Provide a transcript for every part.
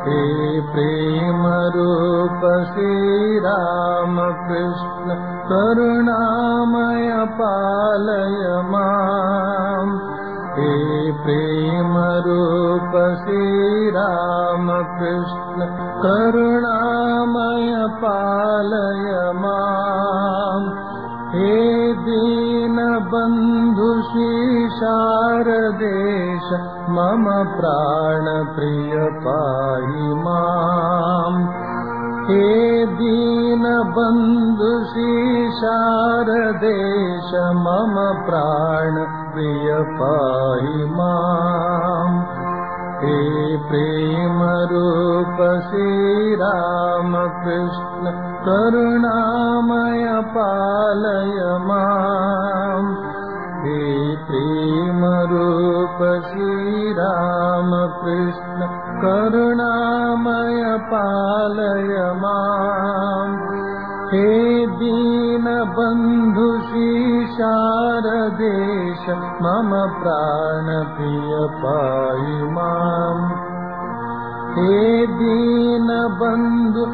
हे प्रेमरूप श्रीरामकृष्ण करुणामय पालय माम् हे प्रेमरूप श्रीरामकृष्ण करुणामय पालय माम् हे दीनबन्धु शारदेश मम प्राणप्रिय पाहि माम् हे दीनबन्धु शारदेश मम प्राणप्रिय पाहि माम् हे प्रेमरूप श्रीरामकृष्ण करुणामय पालय माम् हे प्रेमरूप श्रीरामकृष्ण करुणामय पालय माम् हे दीनबन्धु शारदेश मम प्राणप्रिय पाहि माम् हे दीनबन्धु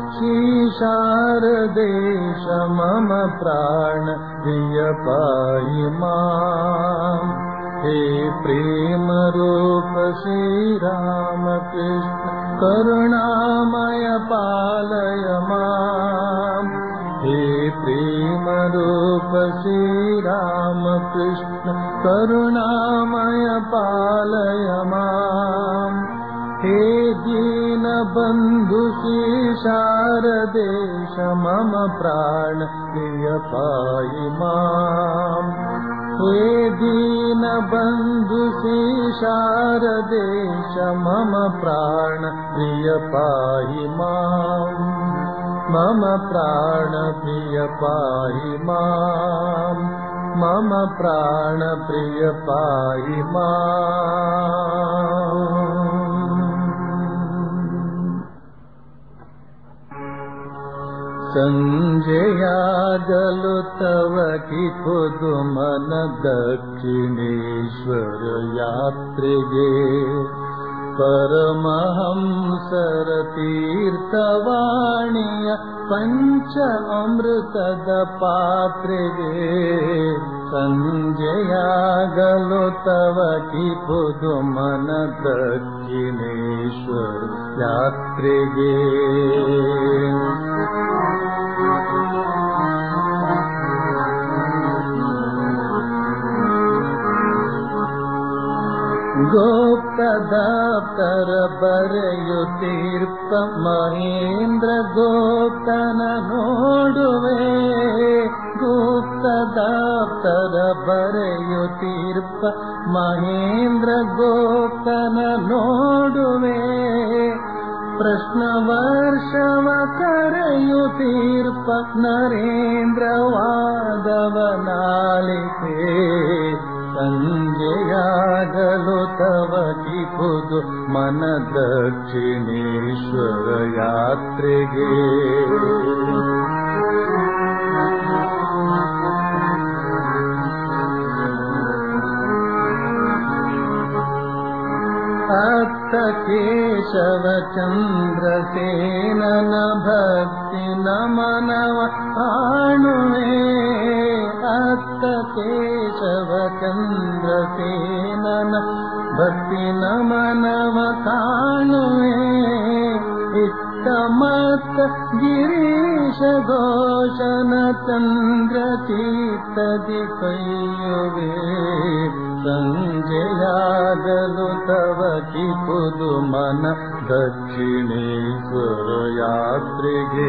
शारदेश मम प्राणप्रिय पाहि माम् हे प्रेमरूप श्रीरामकृष्ण करुणामय पालय माम् हे प्रेमरूप श्रीरामकृष्ण करुणामय पालय माम् हे दीनबन्धु शारदेश मम प्राण प्रिय पाहि माम् हे दीनबन्धु शारदेश मम प्राण प्रिय पाहि माम् मम प्राणप्रिय पाहि माम् मम प्राणप्रिय पाहि माम् सञ्जयागलु तव कि मन दक्षिणेश्वर यात्रिगे परमहंसर तीर्थवाणीय पञ्च अमृतद पात्रिगे सञ्जयागलो तव कि मन दक्षिणेश्वर यात्रिगे ಗೋಪ್ತದಾಪ್ತರ ಬರೆಯುತ್ತೀರ್ಪ ಮಹೇಂದ್ರ ಗೋಪ್ತನ ನೋಡುವೆ ಗುಪ್ತದಾಪ್ತರ ಬರೆಯುತ್ತೀರ್ಪ ಮಹೇಂದ್ರ ಗೋಪ್ತನ ನೋಡುವೆ ಪ್ರಶ್ನ ವರ್ಷವ ಕರೆಯುತ್ತೀರ್ಪ ನರೇಂದ್ರ ವಾದವನಾಲಿಕೆ ಸಂಜೆಯಾಗಲು ತವ ಕಿಪುದು ಮನ ದಕ್ಷಿಣೇಶ್ವರ ಯಾತ್ರೆಗೆ ಅತ್ತ ಕೇಶವ ಚಂದ್ರಸೇನನ ಭಕ್ತಿ ನಮನವ ಕಾಣುವೆ ಅತ್ತ ಕೇಶವ ಚಂದ್ರಸೇನನ ಭಕ್ತಿ ನಮನವ ಕಾಣುವೆ ಇತ್ತ ಮತ್ತ ಗಿರೀಶ ಘೋಷನ ಚಂದ್ರ ಚೀತದಿ ಕೈಯುವೆ ಸಂಜೆಯಾಗಲು ತವ ಕಿಪುದು ಮನ ದಕ್ಷಿಣೇಶ್ವರ ಯಾತ್ರೆಗೆ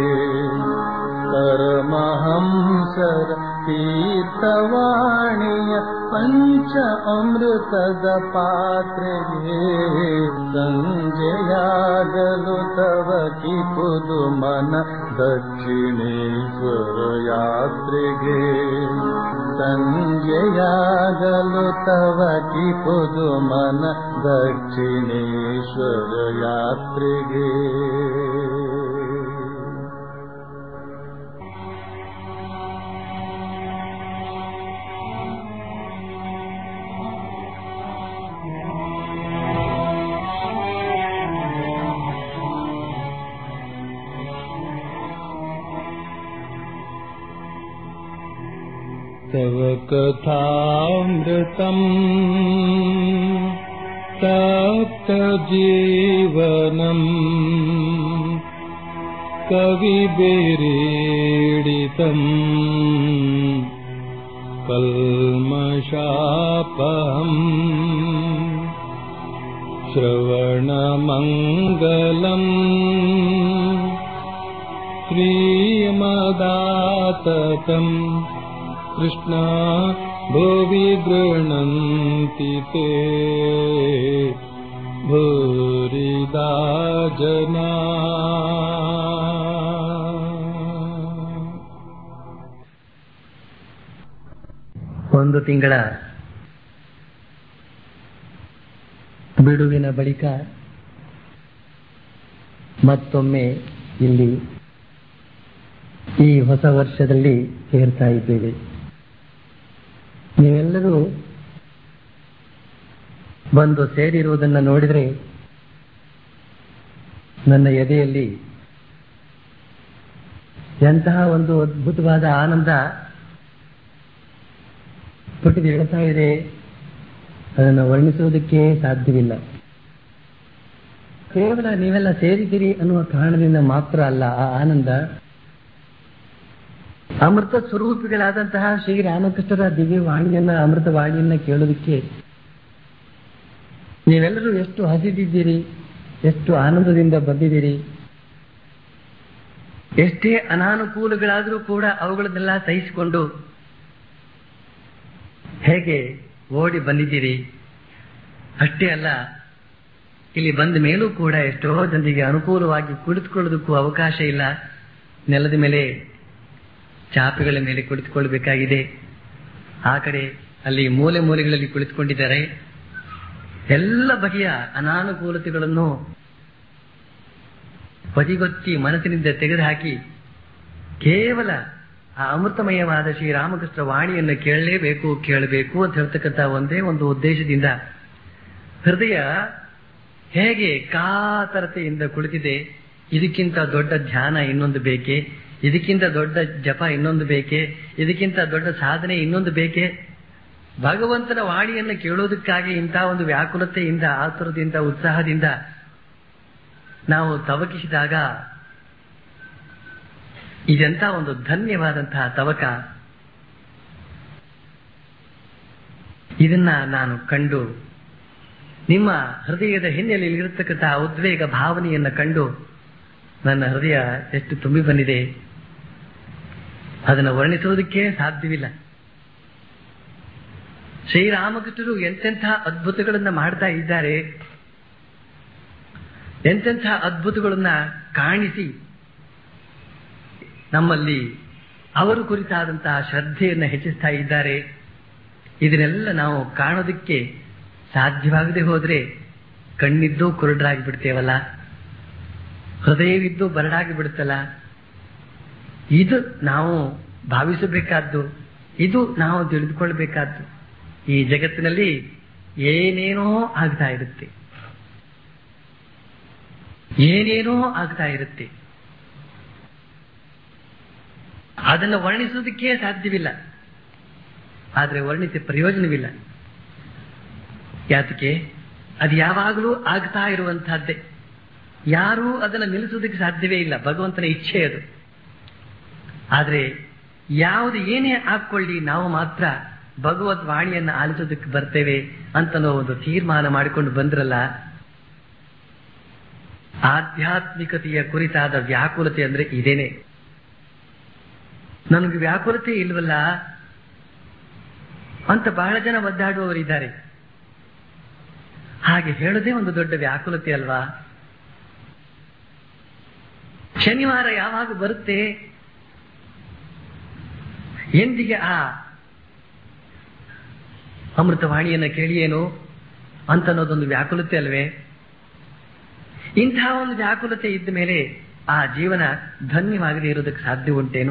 ಪರಮಹಂಸರ ತೀರ್ಥವಾಣಿಯ ಪಂಚ ಅಮೃತದ ಪಾತ್ರೆಗೆ ಸಂಜೆಯಾಗಲು ತವ ಕಿಪುದು ಮನ ದಕ್ಷಿಣೇಶ್ವರ ಯಾತ್ರೆಗೆ ಸಂಜೆಯಾಗಲು ತವ ಕಿಪುದು ಮನ ದಕ್ಷಿಣೇಶ್ವರ ಯಾತ್ರೆಗೆ तव कथामृतम् तप्तजीवनम् कविभिरीडितम् कल्मषापहम् श्रवणमङ्गलम् श्रीमदाततम् कृष्णा भुवि गृह्णन्ति ते भूरिदा जना ಒಂದು ತಿಂಗಳ ಬಿಡುವಿನ ಬಳಿಕ ಮತ್ತೊಮ್ಮೆ ಇಲ್ಲಿ ಈ ಹೊಸ ವರ್ಷದಲ್ಲಿ ಸೇರ್ತಾ ಇದ್ದೇವೆ ನೀವೆಲ್ಲರೂ ಬಂದು ಸೇರಿರುವುದನ್ನು ನೋಡಿದರೆ ನನ್ನ ಎದೆಯಲ್ಲಿ ಎಂತಹ ಒಂದು ಅದ್ಭುತವಾದ ಆನಂದ ಹುಟ್ಟಿದ ಹೇಳ್ತಾ ಇದೆ ಅದನ್ನು ವರ್ಣಿಸುವುದಕ್ಕೆ ಸಾಧ್ಯವಿಲ್ಲ ಕೇವಲ ನೀವೆಲ್ಲ ಸೇರಿದ್ದೀರಿ ಅನ್ನುವ ಕಾರಣದಿಂದ ಮಾತ್ರ ಅಲ್ಲ ಆ ಆನಂದ ಅಮೃತ ಸ್ವರೂಪಿಗಳಾದಂತಹ ಶ್ರೀರಾಮಕೃಷ್ಣರ ದಿವ್ಯ ವಾಣಿಯನ್ನ ಅಮೃತ ವಾಣಿಯನ್ನ ಕೇಳೋದಕ್ಕೆ ನೀವೆಲ್ಲರೂ ಎಷ್ಟು ಹಸಿದಿದ್ದೀರಿ ಎಷ್ಟು ಆನಂದದಿಂದ ಬಂದಿದ್ದೀರಿ ಎಷ್ಟೇ ಅನಾನುಕೂಲಗಳಾದರೂ ಕೂಡ ಅವುಗಳನ್ನೆಲ್ಲ ಸಹಿಸಿಕೊಂಡು ಹೇಗೆ ಓಡಿ ಬಂದಿದ್ದೀರಿ ಅಷ್ಟೇ ಅಲ್ಲ ಇಲ್ಲಿ ಬಂದ ಮೇಲೂ ಕೂಡ ಎಷ್ಟೋ ಜನರಿಗೆ ಅನುಕೂಲವಾಗಿ ಕುಳಿತುಕೊಳ್ಳೋದಕ್ಕೂ ಅವಕಾಶ ಇಲ್ಲ ನೆಲದ ಮೇಲೆ ಚಾಪೆಗಳ ಮೇಲೆ ಕುಳಿತುಕೊಳ್ಬೇಕಾಗಿದೆ ಆ ಕಡೆ ಅಲ್ಲಿ ಮೂಲೆ ಮೂಲೆಗಳಲ್ಲಿ ಕುಳಿತುಕೊಂಡಿದ್ದಾರೆ ಎಲ್ಲ ಬಗೆಯ ಅನಾನುಕೂಲತೆಗಳನ್ನು ಬದಿಗೊತ್ತಿ ಮನಸ್ಸಿನಿಂದ ತೆಗೆದುಹಾಕಿ ಕೇವಲ ಆ ಅಮೃತಮಯವಾದ ಶ್ರೀರಾಮಕೃಷ್ಣ ವಾಣಿಯನ್ನು ಕೇಳಲೇಬೇಕು ಕೇಳಬೇಕು ಅಂತ ಹೇಳ್ತಕ್ಕಂಥ ಒಂದೇ ಒಂದು ಉದ್ದೇಶದಿಂದ ಹೃದಯ ಹೇಗೆ ಕಾತರತೆಯಿಂದ ಕುಳಿತಿದೆ ಇದಕ್ಕಿಂತ ದೊಡ್ಡ ಧ್ಯಾನ ಇನ್ನೊಂದು ಬೇಕೆ ಇದಕ್ಕಿಂತ ದೊಡ್ಡ ಜಪ ಇನ್ನೊಂದು ಬೇಕೆ ಇದಕ್ಕಿಂತ ದೊಡ್ಡ ಸಾಧನೆ ಇನ್ನೊಂದು ಬೇಕೆ ಭಗವಂತನ ವಾಣಿಯನ್ನು ಕೇಳೋದಕ್ಕಾಗಿ ಇಂತಹ ಒಂದು ವ್ಯಾಕುಲತೆಯಿಂದ ಆತುರದಿಂದ ಉತ್ಸಾಹದಿಂದ ನಾವು ತವಕಿಸಿದಾಗ ಇದೆಂತ ಒಂದು ಧನ್ಯವಾದಂತಹ ತವಕ ಇದನ್ನ ನಾನು ಕಂಡು ನಿಮ್ಮ ಹೃದಯದ ಹಿನ್ನೆಲೆಯಲ್ಲಿ ಇರತಕ್ಕಂತಹ ಉದ್ವೇಗ ಭಾವನೆಯನ್ನು ಕಂಡು ನನ್ನ ಹೃದಯ ಎಷ್ಟು ತುಂಬಿ ಬಂದಿದೆ ಅದನ್ನು ವರ್ಣಿಸುವುದಕ್ಕೆ ಸಾಧ್ಯವಿಲ್ಲ ಶ್ರೀರಾಮಕೃಷ್ಣರು ಎಂತೆಂಥ ಅದ್ಭುತಗಳನ್ನ ಮಾಡ್ತಾ ಇದ್ದಾರೆ ಎಂತೆಂಥ ಅದ್ಭುತಗಳನ್ನ ಕಾಣಿಸಿ ನಮ್ಮಲ್ಲಿ ಅವರು ಕುರಿತಾದಂತಹ ಶ್ರದ್ಧೆಯನ್ನು ಹೆಚ್ಚಿಸ್ತಾ ಇದ್ದಾರೆ ಇದನ್ನೆಲ್ಲ ನಾವು ಕಾಣೋದಕ್ಕೆ ಸಾಧ್ಯವಾಗದೆ ಹೋದ್ರೆ ಕಣ್ಣಿದ್ದು ಕುರುಡರಾಗಿ ಬಿಡ್ತೇವಲ್ಲ ಹೃದಯವಿದ್ದು ಬರಡಾಗಿ ಬಿಡುತ್ತಲ್ಲ ಇದು ನಾವು ಭಾವಿಸಬೇಕಾದ್ದು ಇದು ನಾವು ತಿಳಿದುಕೊಳ್ಬೇಕಾದ್ದು ಈ ಜಗತ್ತಿನಲ್ಲಿ ಏನೇನೋ ಆಗ್ತಾ ಇರುತ್ತೆ ಏನೇನೋ ಆಗ್ತಾ ಇರುತ್ತೆ ಅದನ್ನು ವರ್ಣಿಸುವುದಕ್ಕೆ ಸಾಧ್ಯವಿಲ್ಲ ಆದರೆ ವರ್ಣಿಸಿ ಪ್ರಯೋಜನವಿಲ್ಲ ಯಾತಕ್ಕೆ ಅದು ಯಾವಾಗಲೂ ಆಗ್ತಾ ಇರುವಂತಹದ್ದೇ ಯಾರೂ ಅದನ್ನು ನಿಲ್ಲಿಸುವುದಕ್ಕೆ ಸಾಧ್ಯವೇ ಇಲ್ಲ ಭಗವಂತನ ಇಚ್ಛೆ ಅದು ಆದರೆ ಯಾವುದು ಏನೇ ಹಾಕೊಳ್ಳಿ ನಾವು ಮಾತ್ರ ಭಗವದ್ ವಾಣಿಯನ್ನು ಆಲಿಸೋದಕ್ಕೆ ಬರ್ತೇವೆ ಅಂತ ಒಂದು ತೀರ್ಮಾನ ಮಾಡಿಕೊಂಡು ಬಂದ್ರಲ್ಲ ಆಧ್ಯಾತ್ಮಿಕತೆಯ ಕುರಿತಾದ ವ್ಯಾಕುಲತೆ ಅಂದ್ರೆ ಇದೇನೆ ನನಗೆ ವ್ಯಾಕುಲತೆ ಇಲ್ವಲ್ಲ ಅಂತ ಬಹಳ ಜನ ಒದ್ದಾಡುವವರಿದ್ದಾರೆ ಹಾಗೆ ಹೇಳೋದೇ ಒಂದು ದೊಡ್ಡ ವ್ಯಾಕುಲತೆ ಅಲ್ವಾ ಶನಿವಾರ ಯಾವಾಗ ಬರುತ್ತೆ ಎಂದಿಗೆ ಆ ಅಮೃತವಾಣಿಯನ್ನು ಕೇಳಿಯೇನು ಅಂತ ಅನ್ನೋದೊಂದು ವ್ಯಾಕುಲತೆ ಅಲ್ವೇ ಇಂತಹ ಒಂದು ವ್ಯಾಕುಲತೆ ಇದ್ದ ಮೇಲೆ ಆ ಜೀವನ ಧನ್ಯವಾಗದೇ ಇರೋದಕ್ಕೆ ಸಾಧ್ಯ ಉಂಟೇನು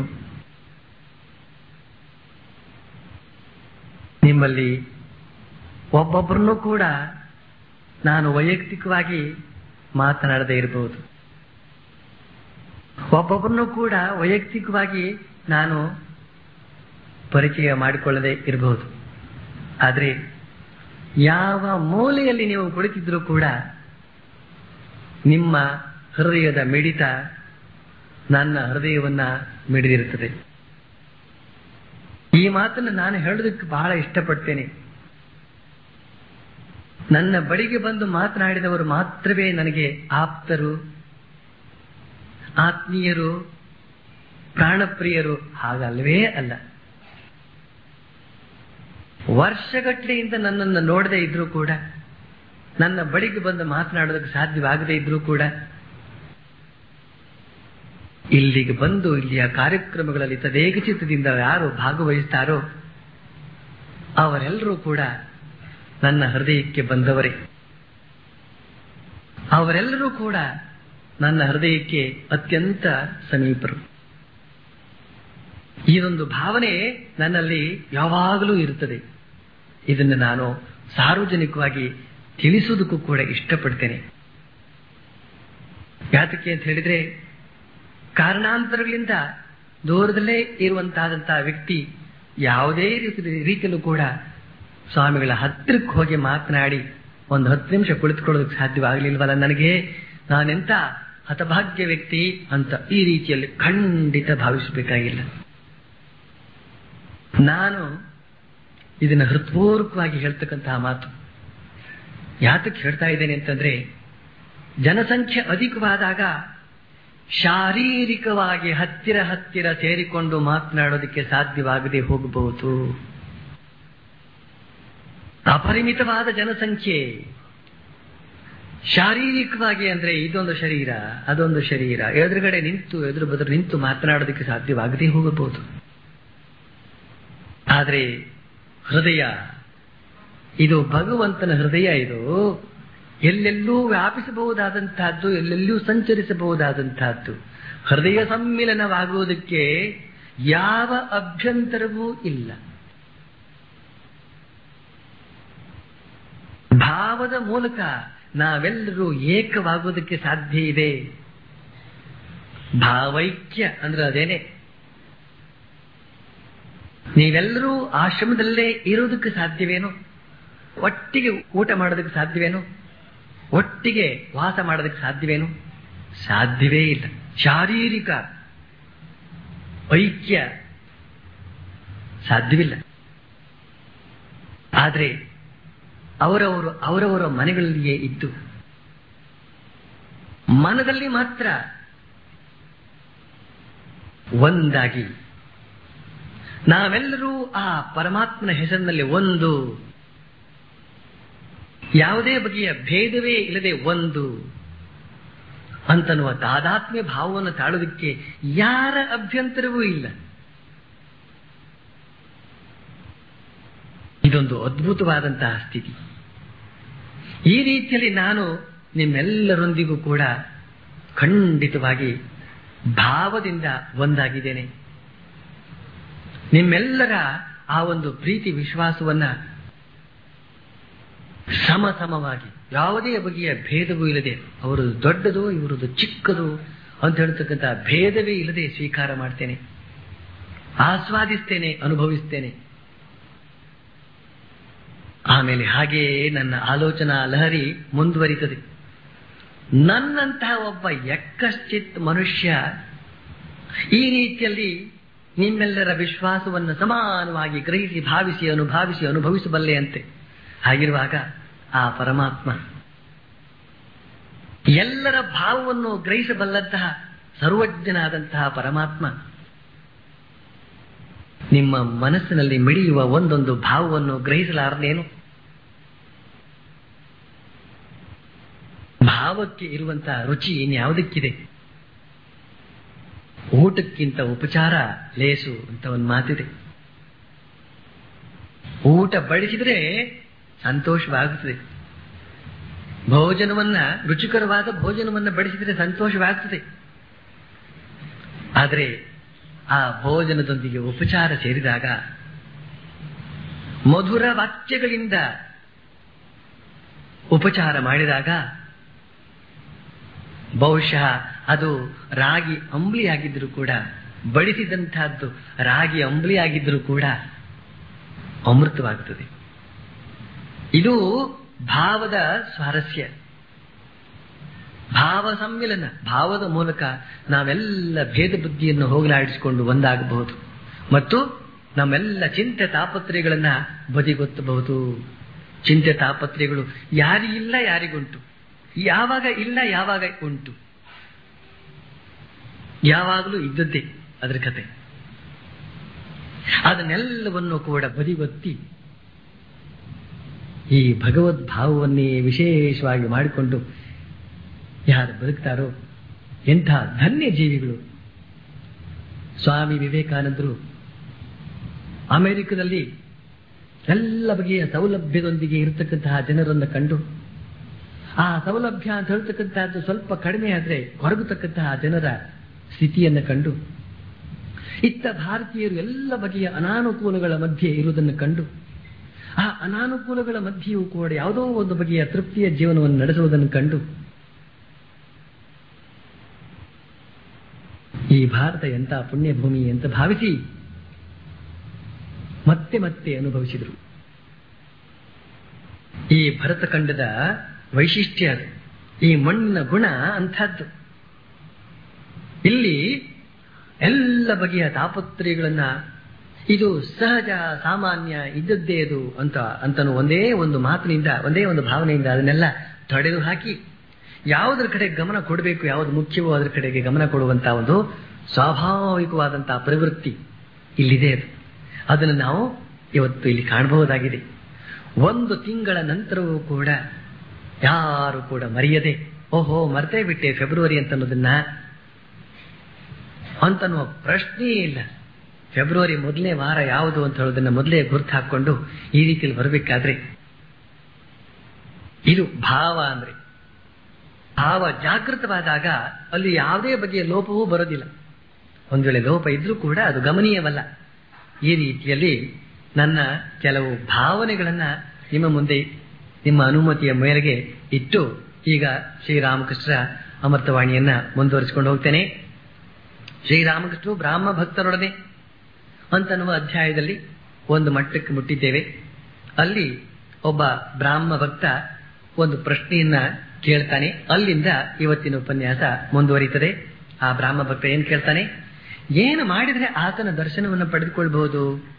ನಿಮ್ಮಲ್ಲಿ ಒಬ್ಬೊಬ್ಬರನ್ನೂ ಕೂಡ ನಾನು ವೈಯಕ್ತಿಕವಾಗಿ ಮಾತನಾಡದೇ ಇರಬಹುದು ಒಬ್ಬೊಬ್ಬರನ್ನೂ ಕೂಡ ವೈಯಕ್ತಿಕವಾಗಿ ನಾನು ಪರಿಚಯ ಮಾಡಿಕೊಳ್ಳದೆ ಇರಬಹುದು ಆದರೆ ಯಾವ ಮೂಲೆಯಲ್ಲಿ ನೀವು ಕುಳಿತಿದ್ರೂ ಕೂಡ ನಿಮ್ಮ ಹೃದಯದ ಮಿಡಿತ ನನ್ನ ಹೃದಯವನ್ನ ಮಿಡಿದಿರುತ್ತದೆ ಈ ಮಾತನ್ನು ನಾನು ಹೇಳೋದಕ್ಕೆ ಬಹಳ ಇಷ್ಟಪಡ್ತೇನೆ ನನ್ನ ಬಳಿಗೆ ಬಂದು ಮಾತನಾಡಿದವರು ಮಾತ್ರವೇ ನನಗೆ ಆಪ್ತರು ಆತ್ಮೀಯರು ಪ್ರಾಣಪ್ರಿಯರು ಹಾಗಲ್ವೇ ಅಲ್ಲ ವರ್ಷಗಟ್ಟಲೆಯಿಂದ ನನ್ನನ್ನು ನೋಡದೇ ಇದ್ರೂ ಕೂಡ ನನ್ನ ಬಳಿಗೆ ಬಂದು ಮಾತನಾಡೋದಕ್ಕೆ ಸಾಧ್ಯವಾಗದೇ ಇದ್ರೂ ಕೂಡ ಇಲ್ಲಿಗೆ ಬಂದು ಇಲ್ಲಿಯ ಕಾರ್ಯಕ್ರಮಗಳಲ್ಲಿ ತದೇಕ ಚಿತ್ತದಿಂದ ಯಾರು ಭಾಗವಹಿಸ್ತಾರೋ ಅವರೆಲ್ಲರೂ ಕೂಡ ನನ್ನ ಹೃದಯಕ್ಕೆ ಬಂದವರೇ ಅವರೆಲ್ಲರೂ ಕೂಡ ನನ್ನ ಹೃದಯಕ್ಕೆ ಅತ್ಯಂತ ಸಮೀಪರು ಈ ಒಂದು ಭಾವನೆ ನನ್ನಲ್ಲಿ ಯಾವಾಗಲೂ ಇರುತ್ತದೆ ಇದನ್ನು ನಾನು ಸಾರ್ವಜನಿಕವಾಗಿ ತಿಳಿಸುವುದಕ್ಕೂ ಕೂಡ ಇಷ್ಟಪಡ್ತೇನೆ ಯಾತಕ್ಕೆ ಅಂತ ಹೇಳಿದ್ರೆ ಕಾರಣಾಂತರಗಳಿಂದ ದೂರದಲ್ಲೇ ಇರುವಂತಹದಂತಹ ವ್ಯಕ್ತಿ ಯಾವುದೇ ರೀತಿಯಲ್ಲೂ ಕೂಡ ಸ್ವಾಮಿಗಳ ಹತ್ತಿರಕ್ಕೆ ಹೋಗಿ ಮಾತನಾಡಿ ಒಂದು ಹತ್ತು ನಿಮಿಷ ಕುಳಿತುಕೊಳ್ಳೋದಕ್ಕೆ ಸಾಧ್ಯವಾಗಲಿಲ್ವಲ್ಲ ನನಗೆ ನಾನೆಂತ ಹತಭಾಗ್ಯ ವ್ಯಕ್ತಿ ಅಂತ ಈ ರೀತಿಯಲ್ಲಿ ಖಂಡಿತ ಭಾವಿಸಬೇಕಾಗಿಲ್ಲ ನಾನು ಇದನ್ನು ಹೃತ್ಪೂರ್ವಕವಾಗಿ ಹೇಳ್ತಕ್ಕಂತಹ ಮಾತು ಯಾತಕ್ಕೆ ಹೇಳ್ತಾ ಇದ್ದೇನೆ ಅಂತಂದ್ರೆ ಜನಸಂಖ್ಯೆ ಅಧಿಕವಾದಾಗ ಶಾರೀರಿಕವಾಗಿ ಹತ್ತಿರ ಹತ್ತಿರ ಸೇರಿಕೊಂಡು ಮಾತನಾಡೋದಕ್ಕೆ ಸಾಧ್ಯವಾಗದೆ ಹೋಗಬಹುದು ಅಪರಿಮಿತವಾದ ಜನಸಂಖ್ಯೆ ಶಾರೀರಿಕವಾಗಿ ಅಂದ್ರೆ ಇದೊಂದು ಶರೀರ ಅದೊಂದು ಶರೀರ ಎದುರುಗಡೆ ನಿಂತು ಎದುರು ಬದುರು ನಿಂತು ಮಾತನಾಡೋದಕ್ಕೆ ಸಾಧ್ಯವಾಗದೇ ಹೋಗಬಹುದು ಆದರೆ ಹೃದಯ ಇದು ಭಗವಂತನ ಹೃದಯ ಇದು ಎಲ್ಲೆಲ್ಲೂ ವ್ಯಾಪಿಸಬಹುದಾದಂತಹದ್ದು ಎಲ್ಲೆಲ್ಲೂ ಸಂಚರಿಸಬಹುದಾದಂತಹದ್ದು ಹೃದಯ ಸಮ್ಮಿಲನವಾಗುವುದಕ್ಕೆ ಯಾವ ಅಭ್ಯಂತರವೂ ಇಲ್ಲ ಭಾವದ ಮೂಲಕ ನಾವೆಲ್ಲರೂ ಏಕವಾಗುವುದಕ್ಕೆ ಸಾಧ್ಯ ಇದೆ ಭಾವೈಕ್ಯ ಅಂದ್ರೆ ಅದೇನೆ ನೀವೆಲ್ಲರೂ ಆಶ್ರಮದಲ್ಲೇ ಇರೋದಕ್ಕೆ ಸಾಧ್ಯವೇನು ಒಟ್ಟಿಗೆ ಊಟ ಮಾಡೋದಕ್ಕೆ ಸಾಧ್ಯವೇನು ಒಟ್ಟಿಗೆ ವಾಸ ಮಾಡೋದಕ್ಕೆ ಸಾಧ್ಯವೇನು ಸಾಧ್ಯವೇ ಇಲ್ಲ ಶಾರೀರಿಕ ಐಕ್ಯ ಸಾಧ್ಯವಿಲ್ಲ ಆದರೆ ಅವರವರು ಅವರವರ ಮನೆಗಳಲ್ಲಿಯೇ ಇದ್ದು ಮನದಲ್ಲಿ ಮಾತ್ರ ಒಂದಾಗಿ ನಾವೆಲ್ಲರೂ ಆ ಪರಮಾತ್ಮನ ಹೆಸರಿನಲ್ಲಿ ಒಂದು ಯಾವುದೇ ಬಗೆಯ ಭೇದವೇ ಇಲ್ಲದೆ ಒಂದು ಅಂತನ್ನುವ ತಾದಾತ್ಮ್ಯ ಭಾವವನ್ನು ತಾಳೋದಕ್ಕೆ ಯಾರ ಅಭ್ಯಂತರವೂ ಇಲ್ಲ ಇದೊಂದು ಅದ್ಭುತವಾದಂತಹ ಸ್ಥಿತಿ ಈ ರೀತಿಯಲ್ಲಿ ನಾನು ನಿಮ್ಮೆಲ್ಲರೊಂದಿಗೂ ಕೂಡ ಖಂಡಿತವಾಗಿ ಭಾವದಿಂದ ಒಂದಾಗಿದ್ದೇನೆ ನಿಮ್ಮೆಲ್ಲರ ಆ ಒಂದು ಪ್ರೀತಿ ವಿಶ್ವಾಸವನ್ನ ಸಮ ಸಮವಾಗಿ ಯಾವುದೇ ಬಗೆಯ ಭೇದವೂ ಇಲ್ಲದೆ ಅವರದು ದೊಡ್ಡದು ಇವರದು ಚಿಕ್ಕದು ಅಂತ ಹೇಳ್ತಕ್ಕಂಥ ಭೇದವೇ ಇಲ್ಲದೆ ಸ್ವೀಕಾರ ಮಾಡ್ತೇನೆ ಆಸ್ವಾದಿಸ್ತೇನೆ ಅನುಭವಿಸ್ತೇನೆ ಆಮೇಲೆ ಹಾಗೆಯೇ ನನ್ನ ಆಲೋಚನಾ ಲಹರಿ ಮುಂದುವರಿತದೆ ನನ್ನಂತಹ ಒಬ್ಬ ಎಕ್ಕಶ್ಚಿತ್ ಮನುಷ್ಯ ಈ ರೀತಿಯಲ್ಲಿ ನಿಮ್ಮೆಲ್ಲರ ವಿಶ್ವಾಸವನ್ನು ಸಮಾನವಾಗಿ ಗ್ರಹಿಸಿ ಭಾವಿಸಿ ಅನುಭವಿಸಿ ಅನುಭವಿಸಬಲ್ಲೆ ಅಂತೆ ಹಾಗಿರುವಾಗ ಆ ಪರಮಾತ್ಮ ಎಲ್ಲರ ಭಾವವನ್ನು ಗ್ರಹಿಸಬಲ್ಲಂತಹ ಸರ್ವಜ್ಞನಾದಂತಹ ಪರಮಾತ್ಮ ನಿಮ್ಮ ಮನಸ್ಸಿನಲ್ಲಿ ಮಿಡಿಯುವ ಒಂದೊಂದು ಭಾವವನ್ನು ಗ್ರಹಿಸಲಾರದೇನು ಭಾವಕ್ಕೆ ಇರುವಂತಹ ರುಚಿ ಇನ್ಯಾವುದಕ್ಕಿದೆ ಊಟಕ್ಕಿಂತ ಉಪಚಾರ ಲೇಸು ಅಂತ ಒಂದು ಮಾತಿದೆ ಊಟ ಬಡಿಸಿದ್ರೆ ಸಂತೋಷವಾಗುತ್ತದೆ ಭೋಜನವನ್ನ ರುಚಿಕರವಾದ ಭೋಜನವನ್ನ ಬಡಿಸಿದರೆ ಸಂತೋಷವಾಗುತ್ತದೆ ಆದರೆ ಆ ಭೋಜನದೊಂದಿಗೆ ಉಪಚಾರ ಸೇರಿದಾಗ ಮಧುರ ವಾಕ್ಯಗಳಿಂದ ಉಪಚಾರ ಮಾಡಿದಾಗ ಬಹುಶಃ ಅದು ರಾಗಿ ಅಂಬ್ಲಿಯಾಗಿದ್ದರೂ ಕೂಡ ಬಡಿಸಿದಂತಹದ್ದು ರಾಗಿ ಅಂಬಲಿ ಆಗಿದ್ರೂ ಕೂಡ ಅಮೃತವಾಗುತ್ತದೆ ಇದು ಭಾವದ ಸ್ವಾರಸ್ಯ ಭಾವ ಸಮ್ಮಿಲನ ಭಾವದ ಮೂಲಕ ನಾವೆಲ್ಲ ಭೇದ ಬುದ್ಧಿಯನ್ನು ಹೋಗಲಾಡಿಸಿಕೊಂಡು ಒಂದಾಗಬಹುದು ಮತ್ತು ನಮ್ಮೆಲ್ಲ ಚಿಂತೆ ತಾಪತ್ರೆಗಳನ್ನ ಬದಿಗೊತ್ತಬಹುದು ಚಿಂತೆ ತಾಪತ್ರೆಗಳು ಯಾರಿಗಿಲ್ಲ ಯಾರಿಗುಂಟು ಯಾವಾಗ ಇಲ್ಲ ಯಾವಾಗ ಉಂಟು ಯಾವಾಗಲೂ ಇದ್ದದ್ದೇ ಅದರ ಕತೆ ಅದನ್ನೆಲ್ಲವನ್ನು ಕೂಡ ಬದಿಗೊತ್ತಿ ಈ ಭಗವದ್ಭಾವವನ್ನೇ ವಿಶೇಷವಾಗಿ ಮಾಡಿಕೊಂಡು ಯಾರು ಬದುಕ್ತಾರೋ ಎಂಥ ಧನ್ಯ ಜೀವಿಗಳು ಸ್ವಾಮಿ ವಿವೇಕಾನಂದರು ಅಮೆರಿಕದಲ್ಲಿ ಎಲ್ಲ ಬಗೆಯ ಸೌಲಭ್ಯದೊಂದಿಗೆ ಇರತಕ್ಕಂತಹ ಜನರನ್ನು ಕಂಡು ಆ ಸೌಲಭ್ಯ ಅಂತ ಹೇಳ್ತಕ್ಕಂತಹದ್ದು ಸ್ವಲ್ಪ ಕಡಿಮೆ ಆದರೆ ಕೊರಗತಕ್ಕಂತಹ ಜನರ ಸ್ಥಿತಿಯನ್ನು ಕಂಡು ಇತ್ತ ಭಾರತೀಯರು ಎಲ್ಲ ಬಗೆಯ ಅನಾನುಕೂಲಗಳ ಮಧ್ಯೆ ಇರುವುದನ್ನು ಕಂಡು ಆ ಅನಾನುಕೂಲಗಳ ಮಧ್ಯೆಯೂ ಕೂಡ ಯಾವುದೋ ಒಂದು ಬಗೆಯ ತೃಪ್ತಿಯ ಜೀವನವನ್ನು ನಡೆಸುವುದನ್ನು ಕಂಡು ಈ ಭಾರತ ಎಂಥ ಪುಣ್ಯಭೂಮಿ ಅಂತ ಭಾವಿಸಿ ಮತ್ತೆ ಮತ್ತೆ ಅನುಭವಿಸಿದರು ಈ ಭರತಖಂಡದ ವೈಶಿಷ್ಟ್ಯ ಅದು ಈ ಮಣ್ಣಿನ ಗುಣ ಅಂಥದ್ದು ಇಲ್ಲಿ ಎಲ್ಲ ಬಗೆಯ ತಾಪತ್ರಯಗಳನ್ನ ಇದು ಸಹಜ ಸಾಮಾನ್ಯ ಇದ್ದದ್ದೇ ಅದು ಅಂತ ಅಂತನೂ ಒಂದೇ ಒಂದು ಮಾತಿನಿಂದ ಒಂದೇ ಒಂದು ಭಾವನೆಯಿಂದ ಅದನ್ನೆಲ್ಲ ತೊಡೆದು ಹಾಕಿ ಯಾವುದರ ಕಡೆ ಗಮನ ಕೊಡಬೇಕು ಯಾವುದು ಮುಖ್ಯವೋ ಅದರ ಕಡೆಗೆ ಗಮನ ಕೊಡುವಂತಹ ಒಂದು ಸ್ವಾಭಾವಿಕವಾದಂತಹ ಪ್ರವೃತ್ತಿ ಇಲ್ಲಿದೆ ಅದು ಅದನ್ನು ನಾವು ಇವತ್ತು ಇಲ್ಲಿ ಕಾಣಬಹುದಾಗಿದೆ ಒಂದು ತಿಂಗಳ ನಂತರವೂ ಕೂಡ ಯಾರು ಕೂಡ ಮರೆಯದೆ ಓಹೋ ಮರ್ತೇ ಬಿಟ್ಟೆ ಫೆಬ್ರವರಿ ಅಂತ ಅನ್ನೋದನ್ನ ಅಂತನ್ನುವ ಪ್ರಶ್ನೆಯೇ ಇಲ್ಲ ಫೆಬ್ರವರಿ ಮೊದಲನೇ ವಾರ ಯಾವುದು ಅಂತ ಹೇಳೋದನ್ನ ಮೊದಲೇ ಗುರ್ತು ಹಾಕೊಂಡು ಈ ರೀತಿಯಲ್ಲಿ ಬರಬೇಕಾದ್ರೆ ಇದು ಭಾವ ಅಂದ್ರೆ ಭಾವ ಜಾಗೃತವಾದಾಗ ಅಲ್ಲಿ ಯಾವುದೇ ಬಗೆಯ ಲೋಪವೂ ಬರೋದಿಲ್ಲ ಒಂದು ವೇಳೆ ಲೋಪ ಇದ್ರೂ ಕೂಡ ಅದು ಗಮನೀಯವಲ್ಲ ಈ ರೀತಿಯಲ್ಲಿ ನನ್ನ ಕೆಲವು ಭಾವನೆಗಳನ್ನ ನಿಮ್ಮ ಮುಂದೆ ನಿಮ್ಮ ಅನುಮತಿಯ ಮೇರೆಗೆ ಇಟ್ಟು ಈಗ ಶ್ರೀರಾಮಕೃಷ್ಣ ಅಮೃತವಾಣಿಯನ್ನ ಮುಂದುವರಿಸಿಕೊಂಡು ಹೋಗ್ತೇನೆ ಶ್ರೀರಾಮಕೃಷ್ಣರು ಬ್ರಾಹ್ಮ ಭಕ್ತರೊಡನೆ ಅಂತನ್ನುವ ಅಧ್ಯಾಯದಲ್ಲಿ ಒಂದು ಮಟ್ಟಕ್ಕೆ ಮುಟ್ಟಿದ್ದೇವೆ ಅಲ್ಲಿ ಒಬ್ಬ ಬ್ರಾಹ್ಮ ಭಕ್ತ ಒಂದು ಪ್ರಶ್ನೆಯನ್ನ ಕೇಳ್ತಾನೆ ಅಲ್ಲಿಂದ ಇವತ್ತಿನ ಉಪನ್ಯಾಸ ಮುಂದುವರಿತದೆ ಆ ಬ್ರಾಹ್ಮ ಭಕ್ತ ಏನ್ ಕೇಳ್ತಾನೆ ಏನು ಮಾಡಿದ್ರೆ ಆತನ ದರ್ಶನವನ್ನು ಪಡೆದುಕೊಳ್ಬಹುದು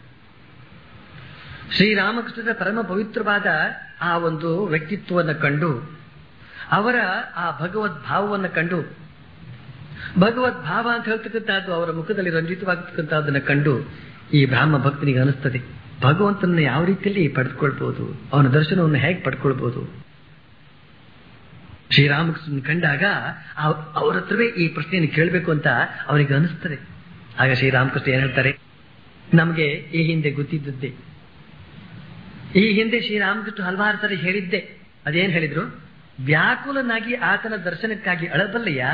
ಶ್ರೀರಾಮಕೃಷ್ಣರ ಪರಮ ಪವಿತ್ರವಾದ ಆ ಒಂದು ವ್ಯಕ್ತಿತ್ವವನ್ನು ಕಂಡು ಅವರ ಆ ಭಗವದ್ ಭಾವವನ್ನು ಕಂಡು ಭಗವದ್ ಭಾವ ಅಂತ ಹೇಳ್ತಕ್ಕಂಥದ್ದು ಅವರ ಮುಖದಲ್ಲಿ ರಂಜಿತವಾಗತಕ್ಕಂಥದ್ದನ್ನು ಕಂಡು ಈ ಬ್ರಾಹ್ಮ ಭಕ್ತನಿಗೆ ಅನಿಸ್ತದೆ ಭಗವಂತನ ಯಾವ ರೀತಿಯಲ್ಲಿ ಪಡೆದುಕೊಳ್ಬಹುದು ಅವನ ದರ್ಶನವನ್ನು ಹೇಗೆ ಪಡ್ಕೊಳ್ಬಹುದು ಶ್ರೀರಾಮಕೃಷ್ಣನ್ ಕಂಡಾಗ ಅವ್ರ ಹತ್ರವೇ ಈ ಪ್ರಶ್ನೆಯನ್ನು ಕೇಳಬೇಕು ಅಂತ ಅವನಿಗೆ ಅನಿಸ್ತದೆ ಆಗ ಶ್ರೀರಾಮಕೃಷ್ಣ ಏನ್ ಹೇಳ್ತಾರೆ ನಮಗೆ ಈ ಹಿಂದೆ ಗೊತ್ತಿದ್ದದ್ದೇ ಈ ಹಿಂದೆ ಶ್ರೀರಾಮಕೃಷ್ಣ ಹಲವಾರು ಸರಿ ಹೇಳಿದ್ದೆ ಅದೇನ್ ಹೇಳಿದ್ರು ವ್ಯಾಕುಲನಾಗಿ ಆತನ ದರ್ಶನಕ್ಕಾಗಿ ಅಳಬಲ್ಲಯ್ಯ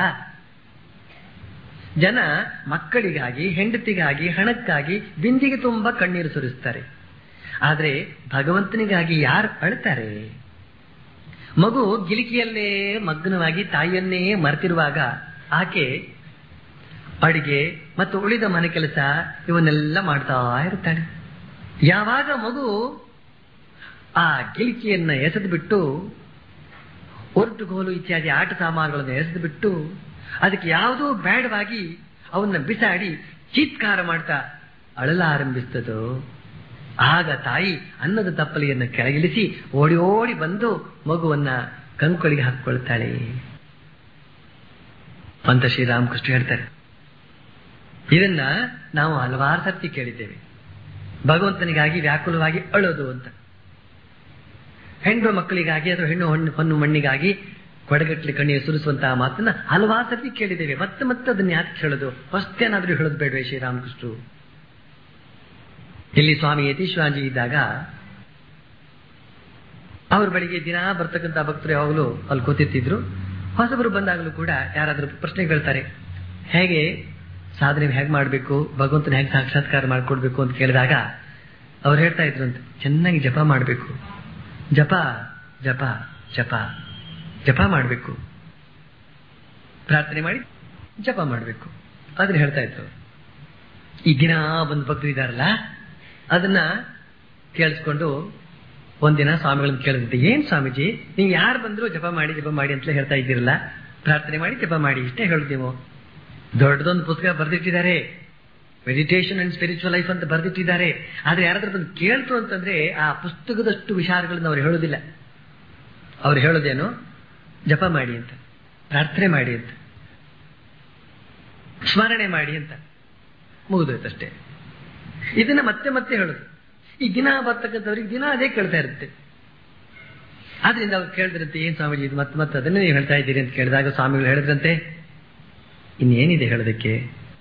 ಜನ ಮಕ್ಕಳಿಗಾಗಿ ಹೆಂಡತಿಗಾಗಿ ಹಣಕ್ಕಾಗಿ ಬಿಂದಿಗೆ ತುಂಬಾ ಕಣ್ಣೀರು ಸುರಿಸ್ತಾರೆ ಆದ್ರೆ ಭಗವಂತನಿಗಾಗಿ ಯಾರು ಅಳ್ತಾರೆ ಮಗು ಗಿಲಿಕಿಯಲ್ಲೇ ಮಗ್ನವಾಗಿ ತಾಯಿಯನ್ನೇ ಮರೆತಿರುವಾಗ ಆಕೆ ಅಡಿಗೆ ಮತ್ತು ಉಳಿದ ಮನೆ ಕೆಲಸ ಇವನ್ನೆಲ್ಲ ಮಾಡ್ತಾ ಇರ್ತಾಳೆ ಯಾವಾಗ ಮಗು ಆ ಗಿಲಿಕಿಯನ್ನ ಎಸೆದು ಬಿಟ್ಟು ಒರಟುಗೋಲು ಇತ್ಯಾದಿ ಆಟ ಸಾಮಾನುಗಳನ್ನು ಎಸೆದು ಬಿಟ್ಟು ಅದಕ್ಕೆ ಯಾವುದೋ ಬೇಡವಾಗಿ ಅವನ್ನ ಬಿಸಾಡಿ ಚೀತ್ಕಾರ ಮಾಡ್ತಾ ಅಳಲಾರಂಭಿಸ್ತದೋ ಆಗ ತಾಯಿ ಅನ್ನದ ತಪ್ಪಲಿಯನ್ನು ಕೆಳಗಿಳಿಸಿ ಓಡಿ ಓಡಿ ಬಂದು ಮಗುವನ್ನ ಕಂಕೊಳಿಗೆ ಹಾಕಿಕೊಳ್ತಾಳೆ ಅಂತ ಶ್ರೀರಾಮಕೃಷ್ಣ ಹೇಳ್ತಾರೆ ಇದನ್ನ ನಾವು ಹಲವಾರು ಸರ್ತಿ ಕೇಳಿದ್ದೇವೆ ಭಗವಂತನಿಗಾಗಿ ವ್ಯಾಕುಲವಾಗಿ ಅಳೋದು ಅಂತ ಹೆಣ್ಣು ಮಕ್ಕಳಿಗಾಗಿ ಅಥವಾ ಹೆಣ್ಣು ಹಣ್ಣು ಹೊನ್ನು ಮಣ್ಣಿಗಾಗಿ ಕೊಡಗಟ್ಲಿ ಕಣ್ಣಿಗೆ ಸುರಿಸುವಂತಹ ಮಾತನ್ನ ಹಲವಾರು ಸರ್ತಿ ಕೇಳಿದ್ದೇವೆ ಮತ್ತೆ ಮತ್ತೆ ಅದನ್ನ ಯಾಕೆ ಹೇಳೋದು ಫಸ್ಟೇನಾದ್ರೂ ಹೇಳೋದು ಬೇಡವೇ ಶ್ರೀರಾಮಕೃಷ್ಣರು ಇಲ್ಲಿ ಸ್ವಾಮಿ ಯತೀಶ್ವಾಂಜಿ ಇದ್ದಾಗ ಅವ್ರ ಬಳಿಗೆ ದಿನ ಬರ್ತಕ್ಕಂಥ ಭಕ್ತರು ಯಾವಾಗಲೂ ಅಲ್ಲಿ ಕೂತಿರ್ತಿದ್ರು ಹೊಸಬರು ಬಂದಾಗಲೂ ಕೂಡ ಯಾರಾದ್ರೂ ಪ್ರಶ್ನೆ ಕೇಳ್ತಾರೆ ಹೇಗೆ ಸಾಧನೆ ಹೇಗೆ ಮಾಡಬೇಕು ಭಗವಂತನ ಹೇಗೆ ಸಾಕ್ಷಾತ್ಕಾರ ಮಾಡ್ಕೊಡ್ಬೇಕು ಅಂತ ಕೇಳಿದಾಗ ಅವ್ರು ಹೇಳ್ತಾ ಇದ್ರು ಅಂತ ಚೆನ್ನಾಗಿ ಜಪ ಮಾಡಬೇಕು ಜಪ ಜಪ ಜಪ ಜಪ ಮಾಡಬೇಕು ಪ್ರಾರ್ಥನೆ ಮಾಡಿ ಜಪ ಮಾಡಬೇಕು ಅದನ್ನ ಹೇಳ್ತಾ ಇದ್ರು ಈ ದಿನ ಬಂದು ಭಕ್ತರು ಇದಾರಲ್ಲ ಅದನ್ನ ಕೇಳಿಸ್ಕೊಂಡು ಒಂದಿನ ಸ್ವಾಮಿಗಳನ್ನ ಕೇಳಿದಂತೆ ಏನ್ ಸ್ವಾಮೀಜಿ ನೀವು ಯಾರು ಬಂದ್ರು ಜಪ ಮಾಡಿ ಜಪ ಮಾಡಿ ಅಂತಲೇ ಹೇಳ್ತಾ ಇದ್ದೀರಲ್ಲ ಪ್ರಾರ್ಥನೆ ಮಾಡಿ ಜಪ ಮಾಡಿ ಇಷ್ಟೇ ಹೇಳುದು ನೀವು ದೊಡ್ಡದೊಂದು ಪುಸ್ತಕ ಬರೆದಿಟ್ಟಿದ್ದಾರೆ ಮೆಡಿಟೇಷನ್ ಅಂಡ್ ಸ್ಪಿರಿಚುವಲ್ ಲೈಫ್ ಅಂತ ಬರೆದಿಟ್ಟಿದ್ದಾರೆ ಆದ್ರೆ ಯಾರಾದ್ರೂ ಬಂದು ಕೇಳ್ತು ಅಂತಂದ್ರೆ ಆ ಪುಸ್ತಕದಷ್ಟು ವಿಚಾರಗಳನ್ನ ಅವ್ರು ಹೇಳೋದಿಲ್ಲ ಅವ್ರು ಹೇಳೋದೇನು ಜಪ ಮಾಡಿ ಅಂತ ಪ್ರಾರ್ಥನೆ ಮಾಡಿ ಅಂತ ಸ್ಮರಣೆ ಮಾಡಿ ಅಂತ ಮುಗಿದೋಯ್ತಷ್ಟೇ ಇದನ್ನ ಮತ್ತೆ ಮತ್ತೆ ಹೇಳೋದು ಈ ದಿನ ಬರ್ತಕ್ಕಂಥವ್ರಿಗೆ ದಿನ ಅದೇ ಕೇಳ್ತಾ ಇರುತ್ತೆ ಆದ್ರಿಂದ ಅವ್ರು ಕೇಳಿದ್ರಂತೆ ಏನ್ ಸ್ವಾಮೀಜಿ ಇದು ಮತ್ತೆ ಮತ್ತೆ ಅದನ್ನೇ ನೀವು ಹೇಳ್ತಾ ಇದ್ದೀರಿ ಅಂತ ಕೇಳಿದಾಗ ಸ್ವಾಮಿಗಳು ಹೇಳಿದ್ರಂತೆ ಇನ್ನೇನಿದೆ ಹೇಳೋದಕ್ಕೆ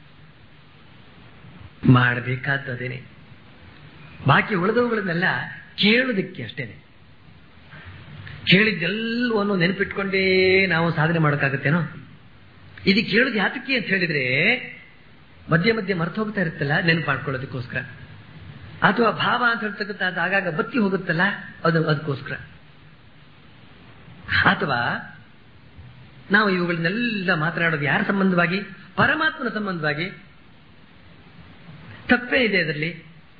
ಮಾಡಬೇಕಾದದೇನೆ ಬಾಕಿ ಉಳಿದವುಗಳನ್ನೆಲ್ಲ ಕೇಳೋದಕ್ಕೆ ಅಷ್ಟೇನೆ ಕೇಳಿದ್ದೆಲ್ಲವನ್ನು ನೆನಪಿಟ್ಕೊಂಡೇ ನಾವು ಸಾಧನೆ ಮಾಡೋಕ್ಕಾಗತ್ತೇನೋ ಇದು ಕೇಳೋದು ಯಾತಕ್ಕೆ ಅಂತ ಹೇಳಿದ್ರೆ ಮಧ್ಯೆ ಮಧ್ಯೆ ಮರ್ತು ಹೋಗ್ತಾ ಇರುತ್ತಲ್ಲ ನೆನಪು ಮಾಡ್ಕೊಳ್ಳೋದಕ್ಕೋಸ್ಕರ ಅಥವಾ ಭಾವ ಅಂತ ಹೇಳ್ತಕ್ಕಂಥ ಆಗಾಗ ಬತ್ತಿ ಹೋಗುತ್ತಲ್ಲ ಅದು ಅದಕ್ಕೋಸ್ಕರ ಅಥವಾ ನಾವು ಇವುಗಳನ್ನೆಲ್ಲ ಮಾತನಾಡೋದು ಯಾರ ಸಂಬಂಧವಾಗಿ ಪರಮಾತ್ಮನ ಸಂಬಂಧವಾಗಿ ತಪ್ಪೇ ಇದೆ ಅದರಲ್ಲಿ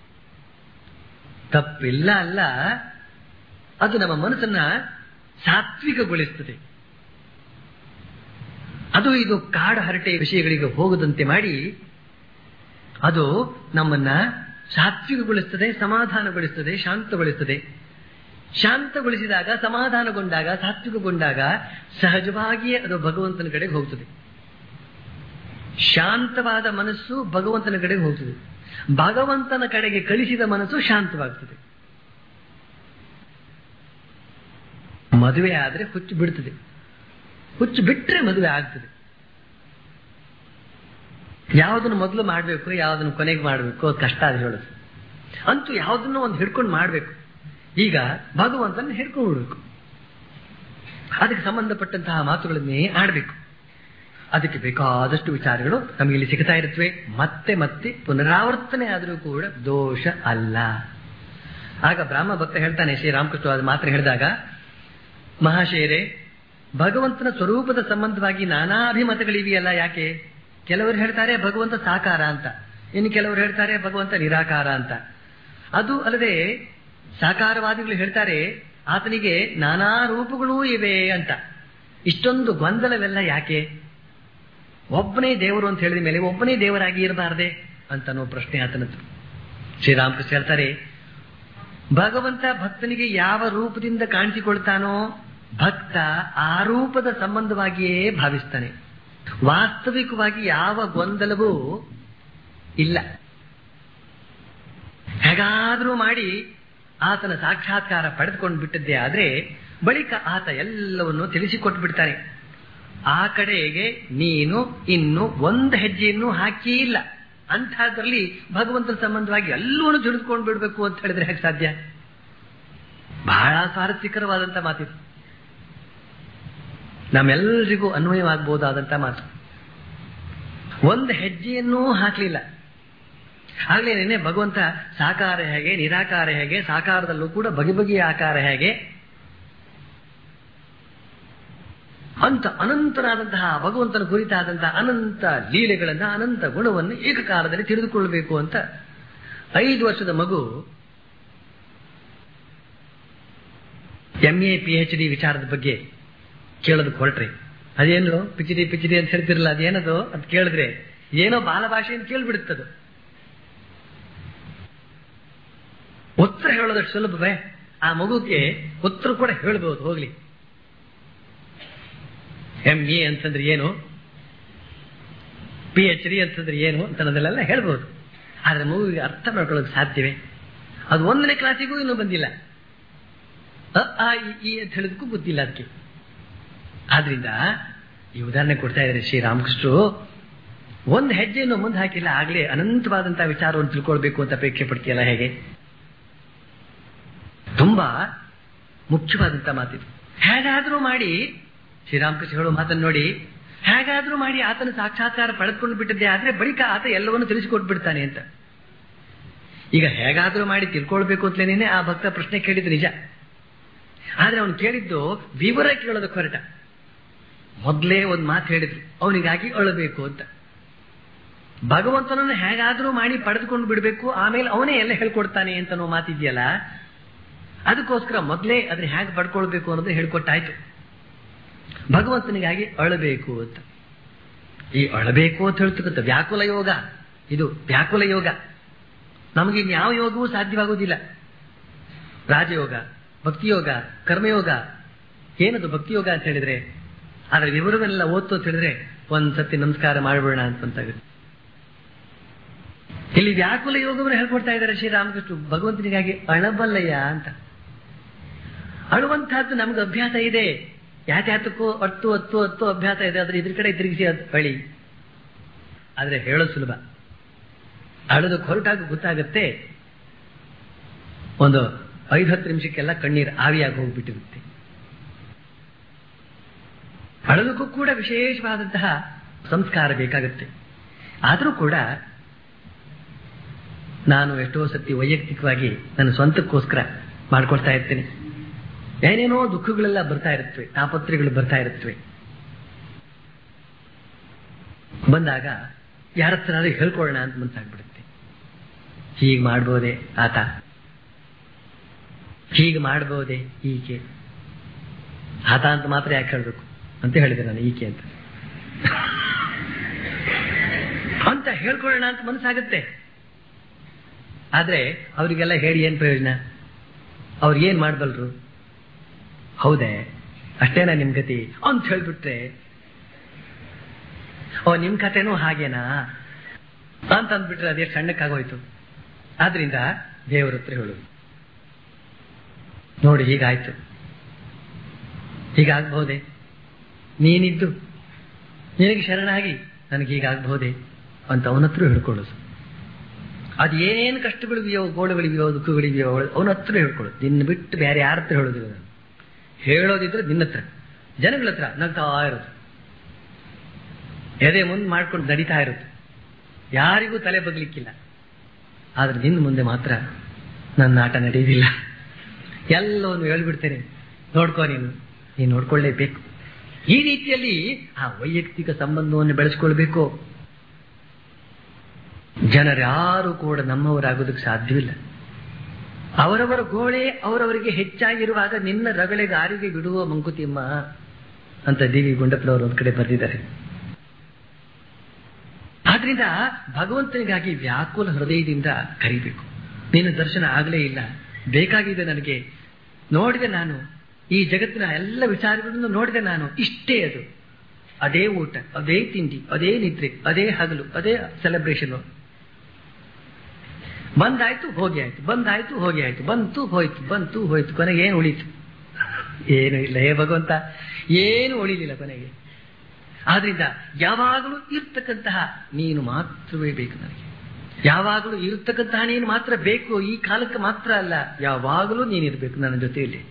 ತಪ್ಪಿಲ್ಲ ಅಲ್ಲ ಅದು ನಮ್ಮ ಮನಸ್ಸನ್ನ ಸಾತ್ವಿಕಗೊಳಿಸ್ತದೆ ಅದು ಇದು ಕಾಡ ಹರಟೆ ವಿಷಯಗಳಿಗೆ ಹೋಗದಂತೆ ಮಾಡಿ ಅದು ನಮ್ಮನ್ನ ಸಾತ್ವಿಕಗೊಳಿಸ್ತದೆ ಸಮಾಧಾನಗೊಳಿಸ್ತದೆ ಶಾಂತಗೊಳಿಸ್ತದೆ ಶಾಂತಗೊಳಿಸಿದಾಗ ಸಮಾಧಾನಗೊಂಡಾಗ ಸಾತ್ವಿಕಗೊಂಡಾಗ ಸಹಜವಾಗಿಯೇ ಅದು ಭಗವಂತನ ಕಡೆಗೆ ಹೋಗ್ತದೆ ಶಾಂತವಾದ ಮನಸ್ಸು ಭಗವಂತನ ಕಡೆಗೆ ಹೋಗ್ತದೆ ಭಗವಂತನ ಕಡೆಗೆ ಕಳಿಸಿದ ಮನಸ್ಸು ಶಾಂತವಾಗ್ತದೆ ಮದುವೆ ಆದ್ರೆ ಹುಚ್ಚು ಬಿಡ್ತದೆ ಹುಚ್ಚು ಬಿಟ್ರೆ ಮದುವೆ ಆಗ್ತದೆ ಯಾವುದನ್ನು ಮೊದಲು ಮಾಡಬೇಕು ಯಾವುದನ್ನು ಕೊನೆಗೆ ಮಾಡಬೇಕು ಅದು ಕಷ್ಟ ಅದು ಹೇಳೋದು ಅಂತೂ ಯಾವುದನ್ನು ಒಂದು ಹಿಡ್ಕೊಂಡು ಮಾಡಬೇಕು ಈಗ ಭಗವಂತನ ಹಿಡ್ಕೊಂಡು ಬಿಡಬೇಕು ಅದಕ್ಕೆ ಸಂಬಂಧಪಟ್ಟಂತಹ ಮಾತುಗಳನ್ನೇ ಆಡಬೇಕು ಅದಕ್ಕೆ ಬೇಕಾದಷ್ಟು ವಿಚಾರಗಳು ನಮಗೆ ಇಲ್ಲಿ ಸಿಗ್ತಾ ಇರುತ್ತವೆ ಮತ್ತೆ ಮತ್ತೆ ಪುನರಾವರ್ತನೆ ಆದರೂ ಕೂಡ ದೋಷ ಅಲ್ಲ ಆಗ ಬ್ರಾಹ್ಮ ಭಕ್ತ ಹೇಳ್ತಾನೆ ಶ್ರೀರಾಮಕೃಷ್ಣ ಅದು ಮಾತ್ರ ಹೇಳಿದಾಗ ಮಹಾಶಯರೇ ಭಗವಂತನ ಸ್ವರೂಪದ ಸಂಬಂಧವಾಗಿ ನಾನಾ ಅಭಿಮತಗಳಿವೆಯಲ್ಲ ಯಾಕೆ ಕೆಲವರು ಹೇಳ್ತಾರೆ ಭಗವಂತ ಸಾಕಾರ ಅಂತ ಇನ್ನು ಕೆಲವರು ಹೇಳ್ತಾರೆ ಭಗವಂತ ನಿರಾಕಾರ ಅಂತ ಅದು ಅಲ್ಲದೆ ಸಾಕಾರವಾದಿಗಳು ಹೇಳ್ತಾರೆ ಆತನಿಗೆ ನಾನಾ ರೂಪಗಳೂ ಇವೆ ಅಂತ ಇಷ್ಟೊಂದು ಗೊಂದಲವೆಲ್ಲ ಯಾಕೆ ಒಬ್ಬನೇ ದೇವರು ಅಂತ ಹೇಳಿದ ಮೇಲೆ ಒಬ್ಬನೇ ದೇವರಾಗಿ ಇರಬಾರ್ದೆ ಅಂತ ಅನ್ನೋ ಪ್ರಶ್ನೆ ಆತನದ್ದು ಶ್ರೀರಾಮಕೃಷ್ಣ ಹೇಳ್ತಾರೆ ಭಗವಂತ ಭಕ್ತನಿಗೆ ಯಾವ ರೂಪದಿಂದ ಕಾಣಿಸಿಕೊಳ್ತಾನೋ ಭಕ್ತ ಆ ರೂಪದ ಸಂಬಂಧವಾಗಿಯೇ ಭಾವಿಸ್ತಾನೆ ವಾಸ್ತವಿಕವಾಗಿ ಯಾವ ಗೊಂದಲವೂ ಇಲ್ಲ ಹೇಗಾದರೂ ಮಾಡಿ ಆತನ ಸಾಕ್ಷಾತ್ಕಾರ ಪಡೆದುಕೊಂಡು ಬಿಟ್ಟದ್ದೇ ಆದ್ರೆ ಬಳಿಕ ಆತ ಎಲ್ಲವನ್ನು ತಿಳಿಸಿಕೊಟ್ಟು ಬಿಡ್ತಾನೆ ಆ ಕಡೆಗೆ ನೀನು ಇನ್ನು ಒಂದು ಹೆಜ್ಜೆಯನ್ನು ಹಾಕಿ ಇಲ್ಲ ಅಂಥದ್ರಲ್ಲಿ ಭಗವಂತನ ಸಂಬಂಧವಾಗಿ ಎಲ್ಲವನ್ನೂ ತಿಳಿದುಕೊಂಡು ಬಿಡಬೇಕು ಅಂತ ಹೇಳಿದ್ರೆ ಹೇಗೆ ಸಾಧ್ಯ ಬಹಳ ಸ್ವಾರಸ್ಯಕರವಾದಂತ ಮಾತಿದು ನಮ್ಮೆಲ್ಲರಿಗೂ ಅನ್ವಯವಾಗಬಹುದಾದಂತ ಮಾತು ಒಂದು ಹೆಜ್ಜೆಯನ್ನೂ ಹಾಕಲಿಲ್ಲ ಆಗ್ಲೇ ನಿನ್ನೆ ಭಗವಂತ ಸಾಕಾರ ಹೇಗೆ ನಿರಾಕಾರ ಹೇಗೆ ಸಾಕಾರದಲ್ಲೂ ಕೂಡ ಬಗೆ ಬಗೆಯ ಆಕಾರ ಹೇಗೆ ಅಂತ ಅನಂತರಾದಂತಹ ಭಗವಂತನ ಕುರಿತಾದಂತಹ ಅನಂತ ಲೀಲೆಗಳನ್ನ ಅನಂತ ಗುಣವನ್ನು ಏಕಕಾಲದಲ್ಲಿ ತಿಳಿದುಕೊಳ್ಳಬೇಕು ಅಂತ ಐದು ವರ್ಷದ ಮಗು M A P H D ವಿಚಾರದ ಬಗ್ಗೆ ಕೇಳೋದಕ್ಕೆ ಹೊರಟ್ರಿ ಅದೇನು ಪಿಚಿಡಿ ಪಿಚಿಡಿ ಅಂತ ಹೇಳ್ತಿರಲ್ಲ ಅದೇನದು ಅಂತ ಕೇಳಿದ್ರೆ ಏನೋ ಬಾಲಭಾಷೆ ಅಂತ ಕೇಳ್ಬಿಡುತ್ತದು ಉತ್ತರ ಹೇಳೋದಷ್ಟು ಸುಲಭವೇ ಆ ಮಗುಗೆ ಉತ್ತರ ಕೂಡ ಹೇಳ್ಬೋದು ಹೋಗ್ಲಿ ಎಂ ಎ ಅಂತಂದ್ರೆ ಏನು ಪಿ ಎಚ್ ಡಿ ಅಂತಂದ್ರೆ ಏನು ಅಂತ ಅನ್ನೋದೆಲ್ಲ ಹೇಳ್ಬೋದು ಆದ್ರೆ ಮಗುವಿಗೆ ಅರ್ಥ ಮಾಡ್ಕೊಳ್ಳೋಕೆ ಸಾಧ್ಯವೇ ಅದು ಒಂದನೇ ಕ್ಲಾಸಿಗೂ ಇನ್ನೂ ಬಂದಿಲ್ಲ ಅ ಆ ಇ, ಈ ಅಂತ ಹೇಳಿದಕ್ಕೂ ಗೊತ್ತಿಲ್ಲ ಅದಕ್ಕೆ ಆದ್ರಿಂದ ಈ ಉದಾಹರಣೆ ಕೊಡ್ತಾ ಇದ್ದಾರೆ ಶ್ರೀರಾಮಕೃಷ್ಣರು ಒಂದು ಹೆಜ್ಜೆಯನ್ನು ಮುಂದೆ ಹಾಕಿಲ್ಲ ಆಗ್ಲೇ ಅನಂತವಾದಂತಹ ವಿಚಾರವನ್ನು ತಿಳ್ಕೊಳ್ಬೇಕು ಅಂತ ಅಪೇಕ್ಷೆ ಪಡ್ತೀಯಲ್ಲ ಹೇಗೆ ತುಂಬಾ ಮುಖ್ಯವಾದಂತ ಮಾತಿದು ಹೇಗಾದ್ರೂ ಮಾಡಿ ಶ್ರೀರಾಮಕೃಷ್ಣ ಹೇಳೋ ಮಾತನ್ನು ನೋಡಿ ಹೇಗಾದ್ರೂ ಮಾಡಿ ಆತನ ಸಾಕ್ಷಾತ್ಕಾರ ಪಡೆದುಕೊಂಡು ಬಿಟ್ಟಿದ್ದೆ ಆದ್ರೆ ಬಳಿಕ ಆತ ಎಲ್ಲವನ್ನು ತಿಳಿಸಿಕೊಟ್ಬಿಡ್ತಾನೆ ಅಂತ ಈಗ ಹೇಗಾದ್ರೂ ಮಾಡಿ ತಿಳ್ಕೊಳ್ಬೇಕು ಅಂತಲೇನೆ ಆ ಭಕ್ತ ಪ್ರಶ್ನೆ ಕೇಳಿದ್ದು ನಿಜ ಆದ್ರೆ ಅವನು ಕೇಳಿದ್ದು ವಿವರ ಕೇಳೋದಕ್ಕೆ ಹೊರಟ ಮೊದಲೇ ಒಂದು ಮಾತು ಹೇಳಿದ್ರು ಅವನಿಗಾಗಿ ಅಳಬೇಕು ಅಂತ ಭಗವಂತನನ್ನು ಹೇಗಾದ್ರೂ ಮಾಡಿ ಪಡೆದುಕೊಂಡು ಬಿಡಬೇಕು ಆಮೇಲೆ ಅವನೇ ಎಲ್ಲ ಹೇಳ್ಕೊಡ್ತಾನೆ ಅಂತ ಅನ್ನೋ ಮಾತಿದೆಯಲ್ಲ ಅದಕ್ಕೋಸ್ಕರ ಮೊದಲೇ ಅದನ್ನ ಹೇಗೆ ಪಡ್ಕೊಳ್ಬೇಕು ಅನ್ನೋದು ಹೇಳ್ಕೊಟ್ಟಾಯ್ತು ಭಗವಂತನಿಗಾಗಿ ಅಳಬೇಕು ಅಂತ ಈ ಅಳಬೇಕು ಅಂತ ಹೇಳ್ತಕ್ಕಂಥ ವ್ಯಾಕುಲ ಯೋಗ ಇದು ವ್ಯಾಕುಲ ಯೋಗ ನಮಗೆ ಇನ್ಯಾವ ಯೋಗವೂ ಸಾಧ್ಯವಾಗುವುದಿಲ್ಲ ರಾಜಯೋಗ ಭಕ್ತಿಯೋಗ ಕರ್ಮಯೋಗ ಏನದು ಭಕ್ತಿಯೋಗ ಅಂತ ಹೇಳಿದ್ರೆ ಅದರ ವಿವರವೆಲ್ಲ ಓದ್ತು ಅಂತ ಹೇಳಿದ್ರೆ ಒಂದ್ ಸತಿ ನಮಸ್ಕಾರ ಮಾಡಬೇಡ ಅಂತಂತಾಗುತ್ತೆ ಇಲ್ಲಿ ವ್ಯಾಕುಲ ಯೋಗವನ್ನು ಹೇಳ್ಕೊಡ್ತಾ ಇದ್ದಾರೆ ಶ್ರೀರಾಮಕೃಷ್ಣ ಭಗವಂತನಿಗಾಗಿ ಅಳಬಲ್ಲಯ್ಯ ಅಂತ ಅಳುವಂತಹದ್ದು ನಮ್ಗೆ ಅಭ್ಯಾಸ ಇದೆ ಯಾತ್ಯಾತಕ್ಕೂ ಹತ್ತು ಹತ್ತು ಹತ್ತು ಅಭ್ಯಾಸ ಇದೆ ಆದ್ರೆ ಇದ್ರ ಕಡೆ ತಿರುಗಿಸಿ ಅದು ಅಳಿ ಆದ್ರೆ ಹೇಳೋದು ಸುಲಭ ಅಳೋದಕ್ಕೆ ಹೊರಟಾಗ ಗೊತ್ತಾಗತ್ತೆ ಒಂದು ಐದು ಹತ್ತು ನಿಮಿಷಕ್ಕೆಲ್ಲ ಕಣ್ಣೀರು ಆವಿಯಾಗಿ ಹೋಗ್ಬಿಟ್ಟಿರುತ್ತೆ ಅಳೋದಕ್ಕೂ ಕೂಡ ವಿಶೇಷವಾದಂತಹ ಸಂಸ್ಕಾರ ಬೇಕಾಗುತ್ತೆ ಆದರೂ ಕೂಡ ನಾನು ಎಷ್ಟೋ ಸತಿ ವೈಯಕ್ತಿಕವಾಗಿ ನನ್ನ ಸ್ವಂತಕ್ಕೋಸ್ಕರ ಮಾಡ್ಕೊಳ್ತಾ ಇರ್ತೇನೆ ಏನೇನೋ ದುಃಖಗಳೆಲ್ಲ ಬರ್ತಾ ಇರುತ್ತವೆ ತಾಪತ್ರೆಗಳು ಬರ್ತಾ ಇರುತ್ತವೆ ಬಂದಾಗ ಯಾರ ಹತ್ರ ಹೇಳ್ಕೊಳ್ಳೋಣ ಅಂತ ಮನ್ಸಾಗ್ಬಿಡುತ್ತೆ ಹೀಗೆ ಮಾಡ್ಬೋದೆ ಆತ ಹೀಗೆ ಮಾಡ್ಬೋದೆ ಈಕೆ ಆತ ಅಂತ ಮಾತ್ರ ಯಾಕೆ ಹೇಳ್ಬೇಕು ಅಂತ ಹೇಳಿದೆ ನಾನು ಈಕೆ ಅಂತ ಅಂತ ಹೇಳ್ಕೊಳ್ಳೋಣ ಅಂತ ಮನಸ್ಸಾಗುತ್ತೆ ಆದ್ರೆ ಅವರಿಗೆಲ್ಲ ಹೇಳಿ ಏನ್ ಪ್ರಯೋಜನ ಅವ್ರು ಏನ್ ಮಾಡ್ಬಲ್ರು ಹೌದೇ ಅಷ್ಟೇನಾ ನಿಮ್ ಗತಿ ಅಂತ ಹೇಳ್ಬಿಟ್ರೆ ಓ ನಿಮ್ ಕಥೆನೂ ಹಾಗೇನಾ ಅಂತ ಅಂದ್ಬಿಟ್ರೆ ಅದೇ ಸಣ್ಣಕ್ಕಾಗೋಯ್ತು ಆದ್ರಿಂದ ದೇವರ ಹತ್ರ ಹೇಳುದು ನೋಡಿ ಹೀಗಾಯ್ತು ಹೀಗಾಗಬಹುದೇ ನೀನಿದ್ದು ನಿನಗೆ ಶರಣಾಗಿ ನನಗೆ ಹೀಗಾಗಬಹುದೇ ಅಂತ ಅವನ ಹತ್ರ ಹೇಳ್ಕೊಳ್ಳೋದು ಅದು ಏನೇನು ಕಷ್ಟಗಳಿವೆಯೋ ಗೋಳುಗಳಿವೆಯೋ ದುಃಖಗಳಿವೆಯೋ ಅವನ ಹತ್ರ ಹೇಳ್ಕೊಳ್ಳೋದು ನಿನ್ನ ಬಿಟ್ಟು ಬೇರೆ ಯಾರ ಹತ್ರ ಹೇಳೋದಿಲ್ಲ ನಾನು ಹೇಳೋದಿದ್ರೆ ನಿನ್ನ ಹತ್ರ ಜನಗಳ ಹತ್ರ ನಗ್ತಾ ಇರೋದು ಎದೆ ಮುಂದೆ ಮಾಡ್ಕೊಂಡು ನಡೀತಾ ಇರೋದು ಯಾರಿಗೂ ತಲೆ ಬಗ್ಲಿಕ್ಕಿಲ್ಲ ಆದ್ರೆ ನಿನ್ನ ಮುಂದೆ ಮಾತ್ರ ನನ್ನ ಆಟ ನಡೆಯುವುದಿಲ್ಲ ಎಲ್ಲವನ್ನು ಹೇಳ್ಬಿಡ್ತೇನೆ ನೋಡ್ಕೋ ನೀನು ನೀನು ನೋಡ್ಕೊಳ್ಳೇಬೇಕು ಈ ರೀತಿಯಲ್ಲಿ ಆ ವೈಯಕ್ತಿಕ ಸಂಬಂಧವನ್ನು ಬೆಳೆಸ್ಕೊಳ್ಬೇಕು ಜನರ್ಯಾರು ಕೂಡ ನಮ್ಮವರಾಗೋದಕ್ಕೆ ಸಾಧ್ಯವಿಲ್ಲ ಅವರವರ ಗೋಳೆ ಅವರವರಿಗೆ ಹೆಚ್ಚಾಗಿರುವಾಗ ನಿನ್ನ ರಗಳೆಗೆ ಆರಿಗೆ ಬಿಡುವ ಮಂಕುತಿಮ್ಮ ಅಂತ ಡಿ ವಿ ಗುಂಡಪ್ಪನವರು ಒಂದ್ ಕಡೆ ಬರೆದಿದ್ದಾರೆ ಆದ್ರಿಂದ ಭಗವಂತನಿಗಾಗಿ ವ್ಯಾಕುಲ ಹೃದಯದಿಂದ ಕರಿಬೇಕು ನಿನ್ನ ದರ್ಶನ ಆಗಲೇ ಇಲ್ಲ ಬೇಕಾಗಿದೆ ನನಗೆ ನೋಡಿದೆ ನಾನು ಈ ಜಗತ್ತಿನ ಎಲ್ಲ ವಿಚಾರಗಳನ್ನು ನೋಡಿದೆ ನಾನು ಇಷ್ಟೇ ಅದು ಅದೇ ಊಟ ಅದೇ ತಿಂಡಿ ಅದೇ ನಿದ್ರೆ ಅದೇ ಹಗಲು ಅದೇ ಸೆಲೆಬ್ರೇಷನ್ ಬಂದಾಯ್ತು ಹೋಗಿ ಆಯ್ತು ಬಂದಾಯ್ತು ಹೋಗಿ ಆಯ್ತು ಬಂತು ಹೋಯ್ತು ಬಂತು ಹೋಯ್ತು ಕೊನೆಗೆ ಏನು ಉಳಿತು ಏನು ಇಲ್ಲ ಹೇ ಭಗವಂತ ಏನು ಉಳಿಲಿಲ್ಲ ಕೊನೆಗೆ ಆದ್ರಿಂದ ಯಾವಾಗಲೂ ಇರ್ತಕ್ಕಂತಹ ನೀನು ಮಾತ್ರವೇ ಬೇಕು ನನಗೆ ಯಾವಾಗಲೂ ಇರ್ತಕ್ಕಂತಹ ನೀನು ಮಾತ್ರ ಬೇಕು ಈ ಕಾಲಕ್ಕೆ ಮಾತ್ರ ಅಲ್ಲ ಯಾವಾಗಲೂ ನೀನಿರ್ಬೇಕು ನನ್ನ ಜೊತೆಯಲ್ಲಿ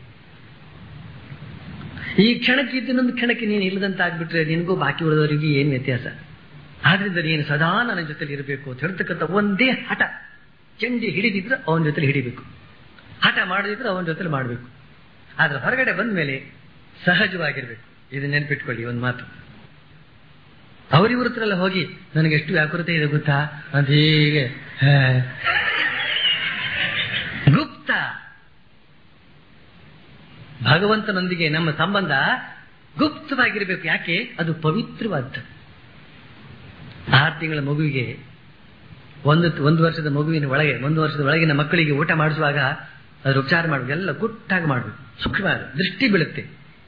ಈ ಕ್ಷಣಕ್ಕೆ ಇನ್ನೊಂದು ಕ್ಷಣಕ್ಕೆ ನೀನು ಇಲ್ಲದಂತ ಆಗ್ಬಿಟ್ರೆ ನಿನಗೂ ಬಾಕಿ ಉಳಿದವರಿಗೆ ಏನು ವ್ಯತ್ಯಾಸ ಆದ್ರಿಂದ ನೀನು ಸದಾ ನನ್ನ ಜೊತೆಲಿ ಇರಬೇಕು ಅಂತ ಹೇಳ್ತಕ್ಕಂಥ ಒಂದೇ ಹಠ ಚಂಡಿ ಹಿಡಿದಿದ್ರೆ ಅವನ ಜೊತೆಲಿ ಹಿಡಿಬೇಕು ಹಠ ಮಾಡದಿದ್ರೆ ಅವನ ಜೊತೆಲಿ ಮಾಡಬೇಕು ಆದ್ರೆ ಹೊರಗಡೆ ಬಂದ ಮೇಲೆ ಸಹಜವಾಗಿರ್ಬೇಕು ಇದು ನೆನ್ಪಿಟ್ಕೊಳ್ಳಿ ಒಂದು ಮಾತು ಅವರಿವ್ರ ಹತ್ರ ಎಲ್ಲ ಹೋಗಿ ನನಗೆ ಎಷ್ಟು ವ್ಯಾಕುರತೆ ಇದೆ ಗೊತ್ತಾ ಅಂತ ಹೀಗೆ ಹಾ. ಗುಪ್ತ ಭಗವಂತನೊಂದಿಗೆ ನಮ್ಮ ಸಂಬಂಧ ಗುಪ್ತವಾಗಿರ್ಬೇಕು ಯಾಕೆ ಅದು ಪವಿತ್ರವಾದ್ದು ಆರು ತಿಂಗಳ ಮಗುವಿಗೆ ಒಂದು ಒಂದು ವರ್ಷದ ಮಗುವಿನ ಒಳಗೆ ಒಂದು ವರ್ಷದ ಒಳಗಿನ ಮಕ್ಕಳಿಗೆ ಊಟ ಮಾಡಿಸುವಾಗ ಅದ್ರ ಉಪಚಾರ ಮಾಡಬೇಕು ಎಲ್ಲ ಗುಟ್ಟಾಗಿ ಮಾಡಬೇಕು ಸೂಕ್ಷ್ಮವಾದ ದೃಷ್ಟಿ ಬೀಳುತ್ತೆ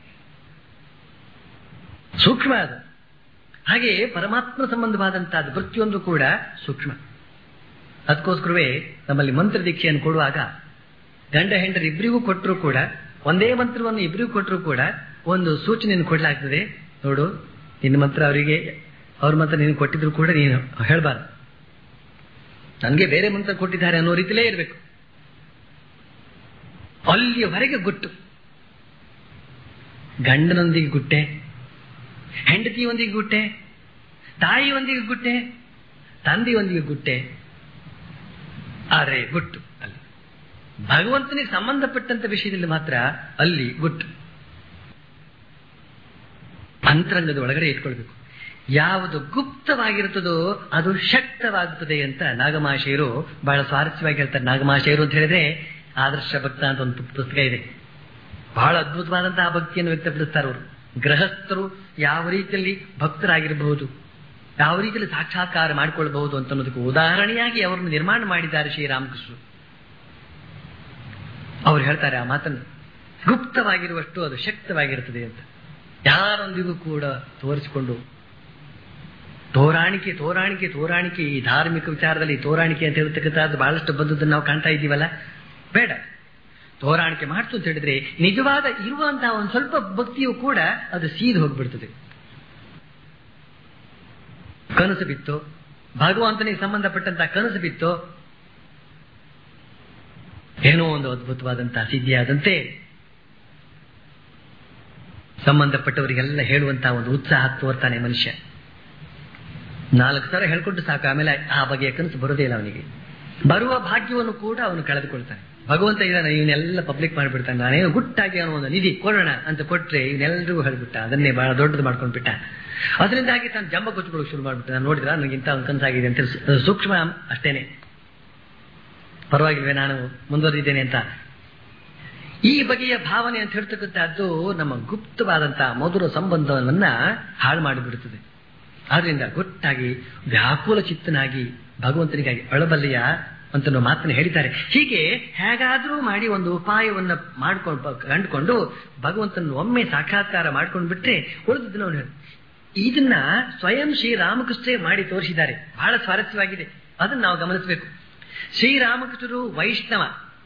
ಸೂಕ್ಷ್ಮವಾದ ಹಾಗೆಯೇ ಪರಮಾತ್ಮ ಸಂಬಂಧವಾದಂತಹದ್ದು ಪ್ರತಿಯೊಂದು ಕೂಡ ಸೂಕ್ಷ್ಮ ಅದಕ್ಕೋಸ್ಕರವೇ ನಮ್ಮಲ್ಲಿ ಮಂತ್ರ ದೀಕ್ಷೆಯನ್ನು ಕೊಡುವಾಗ ಗಂಡ ಹೆಂಡರು ಇಬ್ಬರಿಗೂ ಕೊಟ್ಟರು ಕೂಡ ಒಂದೇ ಮಂತ್ರವನ್ನು ಇಬ್ಬರಿಗೂ ಕೊಟ್ಟರು ಕೂಡ ಒಂದು ಸೂಚನೆಯನ್ನು ಕೊಡಲಾಗ್ತದೆ ನೋಡು ನಿನ್ನ ಮಂತ್ರ ಅವರಿಗೆ ಅವ್ರ ಮಂತ್ರ ನೀನು ಕೊಟ್ಟಿದ್ರು ಕೂಡ ನೀನು ಹೇಳಬಾರ್ದು ನನಗೆ ಬೇರೆ ಮಂತ್ರ ಕೊಟ್ಟಿದ್ದಾರೆ ಅನ್ನೋ ರೀತಿಲೇ ಇರಬೇಕು ಅಲ್ಲಿಯವರೆಗೆ ಗುಟ್ಟು ಗಂಡನೊಂದಿಗೆ ಗುಟ್ಟೆ ಹೆಂಡತಿಯೊಂದಿಗೆ ಗುಟ್ಟೆ ತಾಯಿಯೊಂದಿಗೆ ಗುಟ್ಟೆ ತಂದೆಯೊಂದಿಗೆ ಗುಟ್ಟೆ ಆದರೆ ಗುಟ್ಟು ಅಲ್ಲಿ ಭಗವಂತನಿಗೆ ಸಂಬಂಧಪಟ್ಟಂತ ವಿಷಯದಲ್ಲಿ ಮಾತ್ರ ಅಲ್ಲಿ ಗುಟ್ಟು ಅಂತರಂಗದ ಒಳಗಡೆ ಇಟ್ಕೊಳ್ಬೇಕು ಯಾವುದು ಗುಪ್ತವಾಗಿರುತ್ತದೋ ಅದು ಶಕ್ತವಾಗುತ್ತದೆ ಅಂತ ನಾಗಮಾಶಯರು ಬಹಳ ಸ್ವಾರಸ್ಯವಾಗಿ ಹೇಳ್ತಾರೆ ನಾಗಮಾಶಯರು ಅಂತ ಹೇಳಿದ್ರೆ ಆದರ್ಶ ಭಕ್ತ ಅಂತ ಒಂದು ಪುಸ್ತಕ ಇದೆ ಬಹಳ ಅದ್ಭುತವಾದಂತಹ ಭಕ್ತಿಯನ್ನು ವ್ಯಕ್ತಪಡಿಸ್ತಾರೆ ಅವರು ಗೃಹಸ್ಥರು ಯಾವ ರೀತಿಯಲ್ಲಿ ಭಕ್ತರಾಗಿರಬಹುದು ಯಾವ ರೀತಿಯಲ್ಲಿ ಸಾಕ್ಷಾತ್ಕಾರ ಮಾಡಿಕೊಳ್ಳಬಹುದು ಅಂತ ಅನ್ನೋದಕ್ಕೆ ಉದಾಹರಣೆಯಾಗಿ ಅವರನ್ನು ನಿರ್ಮಾಣ ಮಾಡಿದ್ದಾರೆ ಶ್ರೀರಾಮಕೃಷ್ಣರು ಅವ್ರು ಹೇಳ್ತಾರೆ ಆ ಮಾತನ್ನು ಗುಪ್ತವಾಗಿರುವಷ್ಟು ಅದು ಶಕ್ತವಾಗಿರುತ್ತದೆ ಅಂತ ಯಾರೊಂದಿಗೂ ಕೂಡ ತೋರಿಸಿಕೊಂಡು ತೋರಾಣಿಕೆ ತೋರಾಣಿಕೆ ತೋರಾಣಿಕೆ ಈ ಧಾರ್ಮಿಕ ವಿಚಾರದಲ್ಲಿ ತೋರಾಣಿಕೆ ಅಂತ ಹೇಳ್ತಕ್ಕಂಥದ್ದು ಬಹಳಷ್ಟು ಬಂದದ್ದನ್ನು ನಾವು ಕಾಣ್ತಾ ಇದ್ದೀವಲ್ಲ ಬೇಡ ತೋರಾಣಿಕೆ ಮಾಡ್ತು ಅಂತ ಹೇಳಿದ್ರೆ ನಿಜವಾದ ಇರುವಂತಹ ಒಂದು ಸ್ವಲ್ಪ ಭಕ್ತಿಯು ಕೂಡ ಅದು ಸೀದು ಹೋಗ್ಬಿಡ್ತದೆ ಕನಸು ಬಿತ್ತು ಭಗವಂತನಿಗೆ ಸಂಬಂಧಪಟ್ಟಂತಹ ಕನಸು ಬಿತ್ತು ಏನೋ ಒಂದು ಅದ್ಭುತವಾದಂತಹ ಸಿದ್ಧಿಯಾದಂತೆ ಸಂಬಂಧಪಟ್ಟವರಿಗೆಲ್ಲ ಹೇಳುವಂತಹ ಒಂದು ಉತ್ಸಾಹ ತೋರ್ತಾನೆ ಮನುಷ್ಯ ನಾಲ್ಕು ಸಲ ಹೇಳ್ಕೊಂಡು ಸಾಕು ಆಮೇಲೆ ಆ ಬಗೆಯ ಕನಸು ಬರೋದೇ ಇಲ್ಲ ಅವನಿಗೆ ಬರುವ ಭಾಗ್ಯವನ್ನು ಕೂಡ ಅವನು ಕಳೆದುಕೊಳ್ತಾನೆ ಭಗವಂತ ಇದ್ದಾನೆ ಇವನ್ನೆಲ್ಲ ಪಬ್ಲಿಕ್ ಮಾಡಿಬಿಡ್ತಾನೆ ನಾನೇನು ಗುಟ್ಟಾಗಿ ಅವನು ಒಂದು ನಿಧಿ ಕೊಡೋಣ ಅಂತ ಕೊಟ್ರೆ ಇವನ್ನೆಲ್ಲರಿಗೂ ಹೇಳ್ಬಿಟ್ಟ ಅದನ್ನೇ ಬಹಳ ದೊಡ್ಡದು ಮಾಡ್ಕೊಂಡು ಬಿಟ್ಟ ಅದರಿಂದಾಗಿ ತಾನು ಜಂಬ ಕೊಚ್ಕೊಳ್ಳೋಕೆ ಶುರು ಮಾಡ್ಬಿಟ್ಟು ನಾನು ನೋಡಿದ್ರ ನನಗೆ ಇಂಥ ಒಂದು ಕನಸಾಗಿದೆ ಅಂತ ಹೇಳಿ ಸೂಕ್ಷ್ಮ ಅಷ್ಟೇನೆ ಪರವಾಗಿಲ್ವೇ ನಾನು ಮುಂದುವರಿದ್ದೇನೆ ಅಂತ ಈ ಬಗೆಯ ಭಾವನೆ ಅಂತ ಹೇಳ್ತಕ್ಕಂಥದ್ದು ನಮ್ಮ ಗುಪ್ತವಾದಂತಹ ಮಧುರ ಸಂಬಂಧವನ್ನ ಹಾಳು ಮಾಡಿಬಿಡುತ್ತದೆ ಆದ್ರಿಂದ ಗುಟ್ಟಾಗಿ ವ್ಯಾಕುಲ ಚಿತ್ತನಾಗಿ ಭಗವಂತನಿಗಾಗಿ ಅಳಬಲ್ಲೆಯ ಅಂತ ಮಾತನ್ನು ಹೇಳಿದ್ದಾರೆ ಹೀಗೆ ಹೇಗಾದ್ರೂ ಮಾಡಿ ಒಂದು ಉಪಾಯವನ್ನ ಮಾಡ್ಕೊಂಡು ಕಂಡುಕೊಂಡು ಭಗವಂತನ ಒಮ್ಮೆ ಸಾಕ್ಷಾತ್ಕಾರ ಮಾಡ್ಕೊಂಡು ಬಿಟ್ರೆ ಉಳಿದಿದ್ದನ್ನು ಅವನು ಹೇಳಿ ಇದನ್ನ ಸ್ವಯಂ ಶ್ರೀರಾಮಕೃಷ್ಣೇ ಮಾಡಿ ತೋರಿಸಿದ್ದಾರೆ ಬಹಳ ಸ್ವಾರಸ್ಯವಾಗಿದೆ ಅದನ್ನ ನಾವು ಗಮನಿಸಬೇಕು ಶ್ರೀರಾಮಕೃಷ್ಣರು ವೈಷ್ಣವ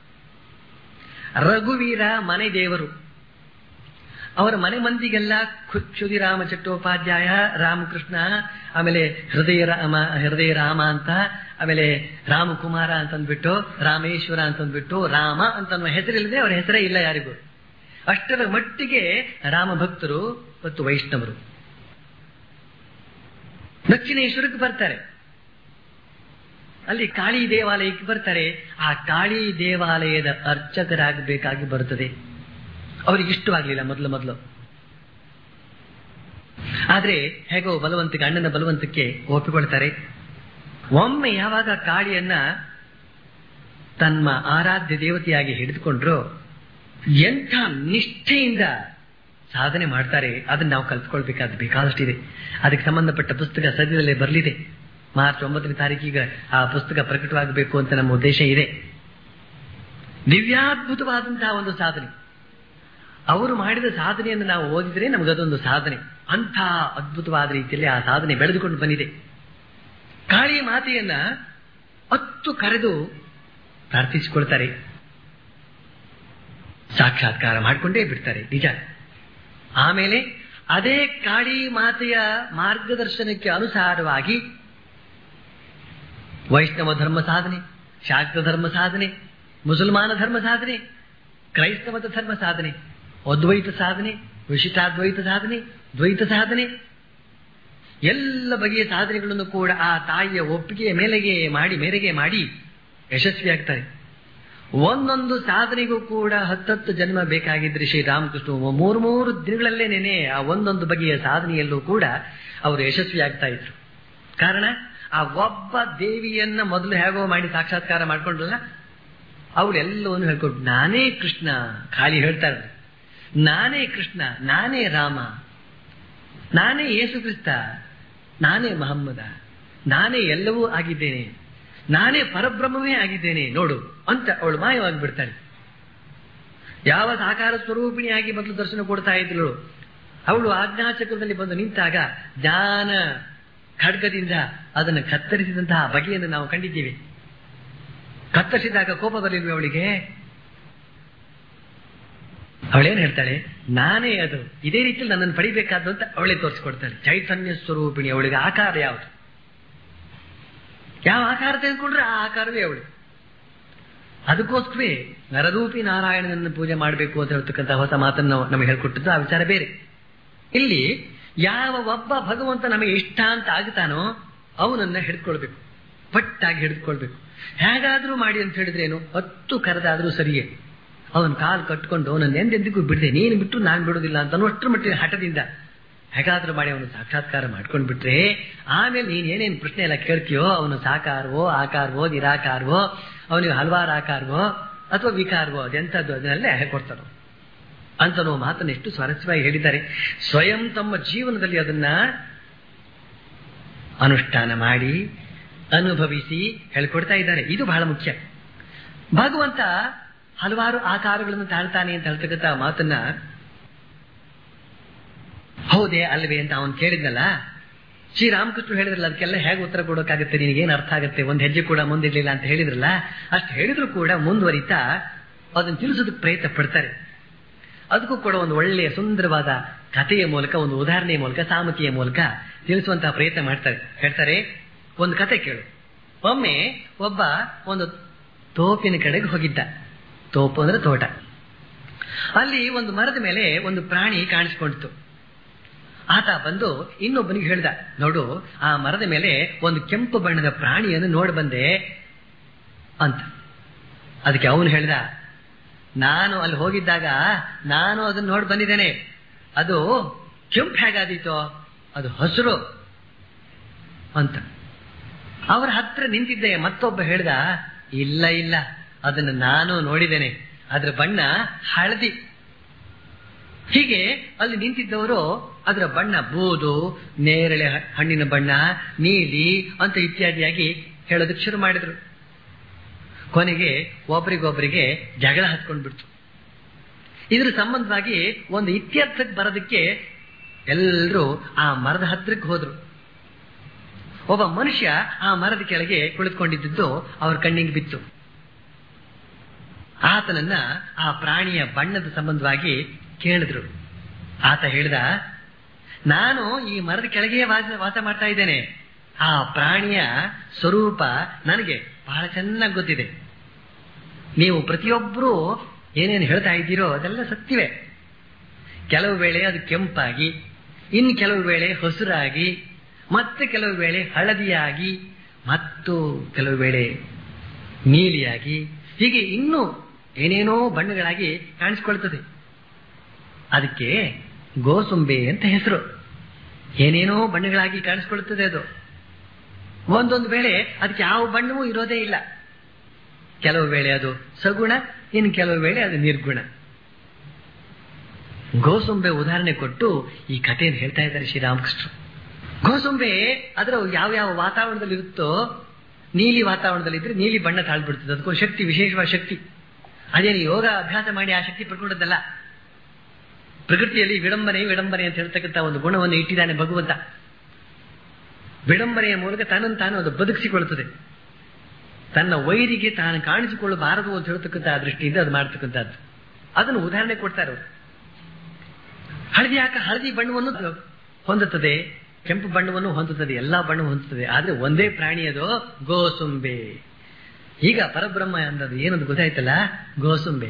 ರಘುವೀರ ಮನೆ ದೇವರು ಅವರ ಮನೆ ಮಂದಿಗೆಲ್ಲ ಕ್ಷುದಿರಾಮ ಚಟ್ಟೋಪಾಧ್ಯಾಯ ರಾಮಕೃಷ್ಣ ಆಮೇಲೆ ಹೃದಯ ರಾಮ ಹೃದಯ ರಾಮ ಅಂತ ಆಮೇಲೆ ರಾಮಕುಮಾರ ಅಂತಂದ್ಬಿಟ್ಟು ರಾಮೇಶ್ವರ ಅಂತಂದ್ಬಿಟ್ಟು ರಾಮ ಅಂತ ಹೆಸರಿಲ್ಲದೆ ಅವರ ಹೆಸರೇ ಇಲ್ಲ ಯಾರಿಗೂ ಅಷ್ಟರ ಮಟ್ಟಿಗೆ ರಾಮ ಭಕ್ತರು ಮತ್ತು ವೈಷ್ಣವರು ದಕ್ಷಿಣೇಶ್ವರಕ್ಕೆ ಬರ್ತಾರೆ ಅಲ್ಲಿ ಕಾಳಿ ದೇವಾಲಯಕ್ಕೆ ಬರ್ತಾರೆ ಆ ಕಾಳಿ ದೇವಾಲಯದ ಅರ್ಚಕರಾಗಬೇಕಾಗಿ ಬರುತ್ತದೆ ಅವರಿಗೆ ಇಷ್ಟವಾಗಲಿಲ್ಲ ಮೊದಲು ಮೊದಲು ಆದ್ರೆ ಹೇಗೋ ಬಲವಂತಕ್ಕೆ ಅಣ್ಣನ ಬಲವಂತಕ್ಕೆ ಒಪ್ಪಿಕೊಳ್ತಾರೆ ಒಮ್ಮೆ ಯಾವಾಗ ಕಾಳಿಯನ್ನ ತನ್ನ ಆರಾಧ್ಯ ದೇವತೆಯಾಗಿ ಹಿಡಿದುಕೊಂಡ್ರು ಎಂಥ ನಿಷ್ಠೆಯಿಂದ ಸಾಧನೆ ಮಾಡ್ತಾರೆ ಅದನ್ನ ನಾವು ಕಲ್ತ್ಕೊಳ್ಬೇಕಾದ ಬೇಕಾದಷ್ಟಿದೆ ಅದಕ್ಕೆ ಸಂಬಂಧಪಟ್ಟ ಪುಸ್ತಕ ಸದ್ಯದಲ್ಲೇ ಬರಲಿದೆ ಮಾರ್ಚ್ ಒಂಬತ್ತನೇ ತಾರೀಕಿಗೆ ಆ ಪುಸ್ತಕ ಪ್ರಕಟವಾಗಬೇಕು ಅಂತ ನಮ್ಮ ಉದ್ದೇಶ ಇದೆ ದಿವ್ಯಾದ್ಭುತವಾದಂತಹ ಒಂದು ಸಾಧನೆ ಅವರು ಮಾಡಿದ ಸಾಧನೆಯನ್ನು ನಾವು ಓದಿದ್ರೆ ನಮಗದೊಂದು ಸಾಧನೆ ಅಂಥ ಅದ್ಭುತವಾದ ರೀತಿಯಲ್ಲಿ ಆ ಸಾಧನೆ ಬೆಳೆದುಕೊಂಡು ಬಂದಿದೆ ಕಾಳಿ ಮಾತೆಯನ್ನ ಹತ್ತು ಕರೆದು ಪ್ರಾರ್ಥಿಸಿಕೊಳ್ತಾರೆ ಸಾಕ್ಷಾತ್ಕಾರ ಮಾಡಿಕೊಂಡೇ ಬಿಡ್ತಾರೆ ನಿಜ ಆಮೇಲೆ ಅದೇ ಕಾಳಿ ಮಾತೆಯ ಮಾರ್ಗದರ್ಶನಕ್ಕೆ ಅನುಸಾರವಾಗಿ ವೈಷ್ಣವ ಧರ್ಮ ಸಾಧನೆ ಶಾಕ್ತ ಧರ್ಮ ಸಾಧನೆ ಮುಸಲ್ಮಾನ ಧರ್ಮ ಸಾಧನೆ ಕ್ರೈಸ್ತವದ ಧರ್ಮ ಸಾಧನೆ ಅದ್ವೈತ ಸಾಧನೆ ವಿಶಿಷ್ಟಾದ್ವೈತ ಸಾಧನೆ ದ್ವೈತ ಸಾಧನೆ ಎಲ್ಲ ಬಗೆಯ ಸಾಧನೆಗಳನ್ನು ಕೂಡ ಆ ತಾಯಿಯ ಒಪ್ಪಿಗೆಯ ಮೇಲೆಗೆ ಮಾಡಿ ಮೇರೆಗೆ ಮಾಡಿ ಯಶಸ್ವಿಯಾಗ್ತಾರೆ ಒಂದೊಂದು ಸಾಧನೆಗೂ ಕೂಡ ಹತ್ತತ್ತು ಜನ್ಮ ಬೇಕಾಗಿದ್ರೆ ಶ್ರೀರಾಮಕೃಷ್ಣ ಮೂರು ಮೂರು ದಿನಗಳಲ್ಲೇ ನೆನೆ ಆ ಒಂದೊಂದು ಬಗೆಯ ಸಾಧನೆಯಲ್ಲೂ ಕೂಡ ಅವರು ಯಶಸ್ವಿಯಾಗ್ತಾ ಇದ್ರು ಕಾರಣ ಆ ಒಬ್ಬ ದೇವಿಯನ್ನ ಮೊದಲು ಹೇಗೋ ಮಾಡಿ ಸಾಕ್ಷಾತ್ಕಾರ ಮಾಡ್ಕೊಂಡ್ರಲ್ಲ ಅವಳೆಲ್ಲವನ್ನು ಹೇಳ್ಕೊಟ್ಟು ನಾನೇ ಕೃಷ್ಣ ಖಾಲಿ ಹೇಳ್ತಾರೆ ನಾನೇ ಕೃಷ್ಣ ನಾನೇ ರಾಮ ನಾನೇ ಯೇಸು ಕ್ರಿಸ್ತ ನಾನೇ ಮಹಮ್ಮದ ನಾನೇ ಎಲ್ಲವೂ ಆಗಿದ್ದೇನೆ ನಾನೇ ಪರಬ್ರಹ್ಮವೇ ಆಗಿದ್ದೇನೆ ನೋಡು ಅಂತ ಅವಳು ಮಾಯವಾಗಿ ಬಿಡ್ತಾಳೆ ಯಾವ ಸಾಕಾರ ಸ್ವರೂಪಿಣಿಯಾಗಿ ಮೊದಲು ದರ್ಶನ ಕೊಡ್ತಾ ಇದ್ಳು ಅವಳು ಆಜ್ಞಾಚಕ್ರದಲ್ಲಿ ಬಂದು ನಿಂತಾಗ ಜ್ಞಾನ ಖಡ್ಗದಿಂದ ಅದನ್ನು ಕತ್ತರಿಸಿದಂತಹ ಬಗೆಯನ್ನು ನಾವು ಕಂಡಿದ್ದೀವಿ ಕತ್ತರಿಸಿದಾಗ ಕೋಪ ಬರಲಿಲ್ವೇ ಅವಳಿಗೆ ಅವಳೇನ್ ಹೇಳ್ತಾಳೆ ನಾನೇ ಅದು ಇದೇ ರೀತಿಯಲ್ಲಿ ನನ್ನನ್ನು ಪಡಿಬೇಕಾದ್ದು ಅಂತ ಅವಳೇ ತೋರಿಸ್ಕೊಡ್ತಾಳೆ ಚೈತನ್ಯ ಸ್ವರೂಪಿಣಿ ಅವಳಿಗೆ ಆಕಾರ ಯಾವುದು ಯಾವ ಆಕಾರ ತೆಗೆದುಕೊಂಡ್ರೆ ಆ ಆಕಾರವೇ ಅವಳು ಅದಕ್ಕೋಸ್ಕರವೇ ನರರೂಪಿ ನಾರಾಯಣನನ್ನು ಪೂಜೆ ಮಾಡಬೇಕು ಅಂತ ಹೇಳ್ತಕ್ಕಂಥ ಹೊಸ ಮಾತನ್ನು ನಮಗೆ ಹೇಳ್ಕೊಟ್ಟದ್ದು ಆ ವಿಚಾರ ಬೇರೆ ಇಲ್ಲಿ ಯಾವ ಒಬ್ಬ ಭಗವಂತ ನಮಗೆ ಇಷ್ಟ ಅಂತ ಆಗ್ತಾನೋ ಅವನನ್ನ ಹಿಡ್ಕೊಳ್ಬೇಕು ಪಟ್ಟಾಗಿ ಹಿಡಿದುಕೊಳ್ಬೇಕು ಹೇಗಾದ್ರೂ ಮಾಡಿ ಅಂತ ಹೇಳಿದ್ರೇನು ಹತ್ತು ಕರೆದಾದ್ರೂ ಸರಿಯೇ ಅವನ ಕಾಲು ಕಟ್ಕೊಂಡು ಅವನನ್ನು ಎಂದೆಂದಿಗೂ ಬಿಡದೆ ನೀನು ಬಿಟ್ಟು ನಾನು ಬಿಡೋದಿಲ್ಲ ಅಂತ ಅಷ್ಟರ ಮಟ್ಟಿನ ಹಠದಿಂದ ಹೇಗಾದ್ರೂ ಮಾಡಿ ಅವನು ಸಾಕ್ಷಾತ್ಕಾರ ಮಾಡ್ಕೊಂಡ್ ಬಿಟ್ರೆ ಆಮೇಲೆ ನೀನ್ ಏನೇನ್ ಪ್ರಶ್ನೆ ಎಲ್ಲ ಕೇಳ್ತೀಯೋ ಅವನು ಸಾಕಾರವೋ ಆಕಾರವೋ ನಿರಾಕಾರವೋ ಅವನಿಗೆ ಹಲವಾರು ಆಕಾರವೋ ಅಥವಾ ವಿಕಾರವೋ ಅದೆಂಥದ್ದು ಅದನ್ನೆಲ್ಲ ಕೊಡ್ತಾರೋ ಅಂತ ನಾವು ಮಾತನ್ನು ಎಷ್ಟು ಸ್ವಾರಸ್ಯವಾಗಿ ಹೇಳಿದ್ದಾರೆ ಸ್ವಯಂ ತಮ್ಮ ಜೀವನದಲ್ಲಿ ಅದನ್ನ ಅನುಷ್ಠಾನ ಮಾಡಿ ಅನುಭವಿಸಿ ಹೇಳ್ಕೊಡ್ತಾ ಇದ್ದಾರೆ ಇದು ಬಹಳ ಮುಖ್ಯ ಭಗವಂತ ಹಲವಾರು ಆಕಾರಗಳನ್ನು ತಾಳ್ತಾನೆ ಅಂತ ಹೇಳ್ತಕ್ಕಂಥ ಮಾತನ್ನ ಹೌದೇ ಅಲ್ವೇ ಅಂತ ಅವನು ಕೇಳಿದ್ನಲ್ಲ ಶ್ರೀರಾಮಕೃಷ್ಣ ಹೇಳಿದ್ರಲ್ಲ ಅದಕ್ಕೆಲ್ಲ ಹೇಗೆ ಉತ್ತರ ಕೊಡೋಕ್ಕಾಗುತ್ತೆ ನಿನಗೇನು ಅರ್ಥ ಆಗುತ್ತೆ ಒಂದು ಹೆಜ್ಜೆ ಕೂಡ ಮುಂದಿರ್ಲಿಲ್ಲ ಅಂತ ಹೇಳಿದ್ರಲ್ಲ ಅಷ್ಟು ಹೇಳಿದ್ರು ಕೂಡ ಮುಂದುವರಿತಾ ಅದನ್ನು ತಿಳಿಸೋದಕ್ಕೆ ಪ್ರಯತ್ನ ಪಡ್ತಾರೆ ಅದಕ್ಕೂ ಕೂಡ ಒಂದು ಒಳ್ಳೆಯ ಸುಂದರವಾದ ಕಥೆಯ ಮೂಲಕ ಒಂದು ಉದಾಹರಣೆಯ ಮೂಲಕ ಸಾಮತಿಯ ಮೂಲಕ ತಿಳಿಸುವಂತಹ ಪ್ರಯತ್ನ ಮಾಡ್ತಾರೆ ಹೇಳ್ತಾರೆ ಒಂದು ಕತೆ ಕೇಳು ಒಮ್ಮೆ ಒಬ್ಬ ಒಂದು ತೋಪಿನ ಕಡೆಗೆ ಹೋಗಿದ್ದ ತೋಪು ಅಂದ್ರೆ ತೋಟ ಅಲ್ಲಿ ಒಂದು ಮರದ ಮೇಲೆ ಒಂದು ಪ್ರಾಣಿ ಕಾಣಿಸ್ಕೊಂಡಿತು ಆತ ಬಂದು ಇನ್ನೊಬ್ಬನಿಗೆ ಹೇಳ್ದ ನೋಡು ಆ ಮರದ ಮೇಲೆ ಒಂದು ಕೆಂಪು ಬಣ್ಣದ ಪ್ರಾಣಿಯನ್ನು ನೋಡಿ ಬಂದೆ ಅಂತ ಅದಕ್ಕೆ ಅವನು ಹೇಳ್ದ ನಾನು ಅಲ್ಲಿ ಹೋಗಿದ್ದಾಗ ನಾನು ಅದನ್ನ ನೋಡಿ ಬಂದಿದ್ದೇನೆ ಅದು ಕೆಂಪು ಹೇಗಾದೀತೋ ಅದು ಹಸಿರು ಅಂತ ಅವರ ಹತ್ರ ನಿಂತಿದ್ದೆ ಮತ್ತೊಬ್ಬ ಹೇಳ್ದ ಇಲ್ಲ ಇಲ್ಲ ಅದನ್ನು ನಾನು ನೋಡಿದ್ದೇನೆ ಅದರ ಬಣ್ಣ ಹಳದಿ ಹೀಗೆ ಅಲ್ಲಿ ನಿಂತಿದ್ದವರು ಅದರ ಬಣ್ಣ ಬೂದು ನೇರಳೆ ಹಣ್ಣಿನ ಬಣ್ಣ ನೀಲಿ ಅಂತ ಇತ್ಯಾದಿಯಾಗಿ ಹೇಳೋದಕ್ಕೆ ಶುರು ಮಾಡಿದ್ರು ಕೊನೆಗೆ ಒಬ್ರಿಗೊಬ್ರಿಗೆ ಜಗಳ ಹತ್ಕೊಂಡ್ಬಿಡ್ತು ಇದ್ರ ಸಂಬಂಧವಾಗಿ ಒಂದು ಇತ್ಯರ್ಥಕ್ಕೆ ಬರೋದಕ್ಕೆ ಎಲ್ಲರೂ ಆ ಮರದ ಹತ್ರಕ್ಕೆ ಹೋದ್ರು ಒಬ್ಬ ಮನುಷ್ಯ ಆ ಮರದ ಕೆಳಗೆ ಕುಳಿತುಕೊಂಡಿದ್ದು ಅವ್ರ ಕಣ್ಣಿಗೆ ಬಿತ್ತು ಆತನನ್ನ ಆ ಪ್ರಾಣಿಯ ಬಣ್ಣದ ಸಂಬಂಧವಾಗಿ ಕೇಳಿದ್ರು ಆತ ಹೇಳ್ದ ನಾನು ಈ ಮರದ ಕೆಳಗೆ ವಾಸ ವಾಸ ಮಾಡ್ತಾ ಇದ್ದೇನೆ ಆ ಪ್ರಾಣಿಯ ಸ್ವರೂಪ ನನಗೆ ಬಹಳ ಚೆನ್ನಾಗಿ ಗೊತ್ತಿದೆ ನೀವು ಪ್ರತಿಯೊಬ್ಬರೂ ಏನೇನು ಹೇಳ್ತಾ ಇದ್ದೀರೋ ಅದೆಲ್ಲ ಸತ್ಯವೇ ಕೆಲವು ವೇಳೆ ಅದು ಕೆಂಪಾಗಿ ಇನ್ನು ಕೆಲವು ವೇಳೆ ಹಸುರಾಗಿ ಮತ್ತೆ ಕೆಲವು ವೇಳೆ ಹಳದಿಯಾಗಿ ಮತ್ತು ಕೆಲವು ವೇಳೆ ನೀಲಿಯಾಗಿ ಹೀಗೆ ಇನ್ನೂ ಏನೇನೋ ಬಣ್ಣಗಳಾಗಿ ಕಾಣಿಸ್ಕೊಳ್ತದೆ ಅದಕ್ಕೆ ಗೋಸುಂಬೆ ಅಂತ ಹೆಸರು ಏನೇನೋ ಬಣ್ಣಗಳಾಗಿ ಕಾಣಿಸ್ಕೊಳ್ಳುತ್ತದೆ ಅದು ಒಂದೊಂದು ವೇಳೆ ಅದಕ್ಕೆ ಯಾವ ಬಣ್ಣವೂ ಇರೋದೇ ಇಲ್ಲ ಕೆಲವು ವೇಳೆ ಅದು ಸಗುಣ ಇನ್ನು ಕೆಲವು ವೇಳೆ ಅದು ನಿರ್ಗುಣ ಗೋಸುಂಬೆ ಉದಾಹರಣೆ ಕೊಟ್ಟು ಈ ಕಥೆಯನ್ನು ಹೇಳ್ತಾ ಇದ್ದಾರೆ ಶ್ರೀರಾಮಕೃಷ್ಣ ಗೋಸುಂಬೆ ಅದರ ಯಾವ ಯಾವ ವಾತಾವರಣದಲ್ಲಿ ಇರುತ್ತೋ ನೀಲಿ ವಾತಾವರಣದಲ್ಲಿ ಇದ್ರೆ ನೀಲಿ ಬಣ್ಣ ತಾಳ್ಬಿಡ್ತದೆ ಅದಕ್ಕೊಂದು ಶಕ್ತಿ ವಿಶೇಷವಾದ ಶಕ್ತಿ ಅದೇನು ಯೋಗ ಅಭ್ಯಾಸ ಮಾಡಿ ಆ ಶಕ್ತಿ ಪಡ್ಕೊಂಡದ್ದಲ್ಲ ಪ್ರಕೃತಿಯಲ್ಲಿ ವಿಡಂಬನೆ ವಿಡಂಬನೆ ಅಂತ ಹೇಳ್ತಕ್ಕಂಥ ಒಂದು ಗುಣವನ್ನು ಇಟ್ಟಿದ್ದಾನೆ ಭಗವಂತ ವಿಡಂಬನೆಯ ಮೂಲಕ ತನ್ನನ್ನು ತಾನು ಅದು ಬದುಕಿಸಿಕೊಳ್ಳುತ್ತದೆ ತನ್ನ ವೈರಿಗೆ ತಾನು ಕಾಣಿಸಿಕೊಳ್ಳಬಾರದು ಅಂತ ಹೇಳ್ತಕ್ಕಂಥ ದೃಷ್ಟಿಯಿಂದ ಅದು ಮಾಡ್ತಕ್ಕಂಥದ್ದು ಅದನ್ನು ಉದಾಹರಣೆ ಕೊಡ್ತಾರೆ ಅವರು ಹಳದಿ ಯಾಕ ಹಳದಿ ಬಣ್ಣವನ್ನು ಹೊಂದುತ್ತದೆ ಕೆಂಪು ಬಣ್ಣವನ್ನು ಹೊಂದುತ್ತದೆ ಎಲ್ಲಾ ಬಣ್ಣವನ್ನು ಹೊಂದುತ್ತದೆ ಆದ್ರೆ ಒಂದೇ ಪ್ರಾಣಿ ಅದು ಗೋಸುಂಬೆ ಈಗ ಪರಬ್ರಹ್ಮ ಅನ್ನೋದು ಏನದು ಗೊತ್ತಾಯ್ತಲ್ಲ ಗೋಸುಂಬೆ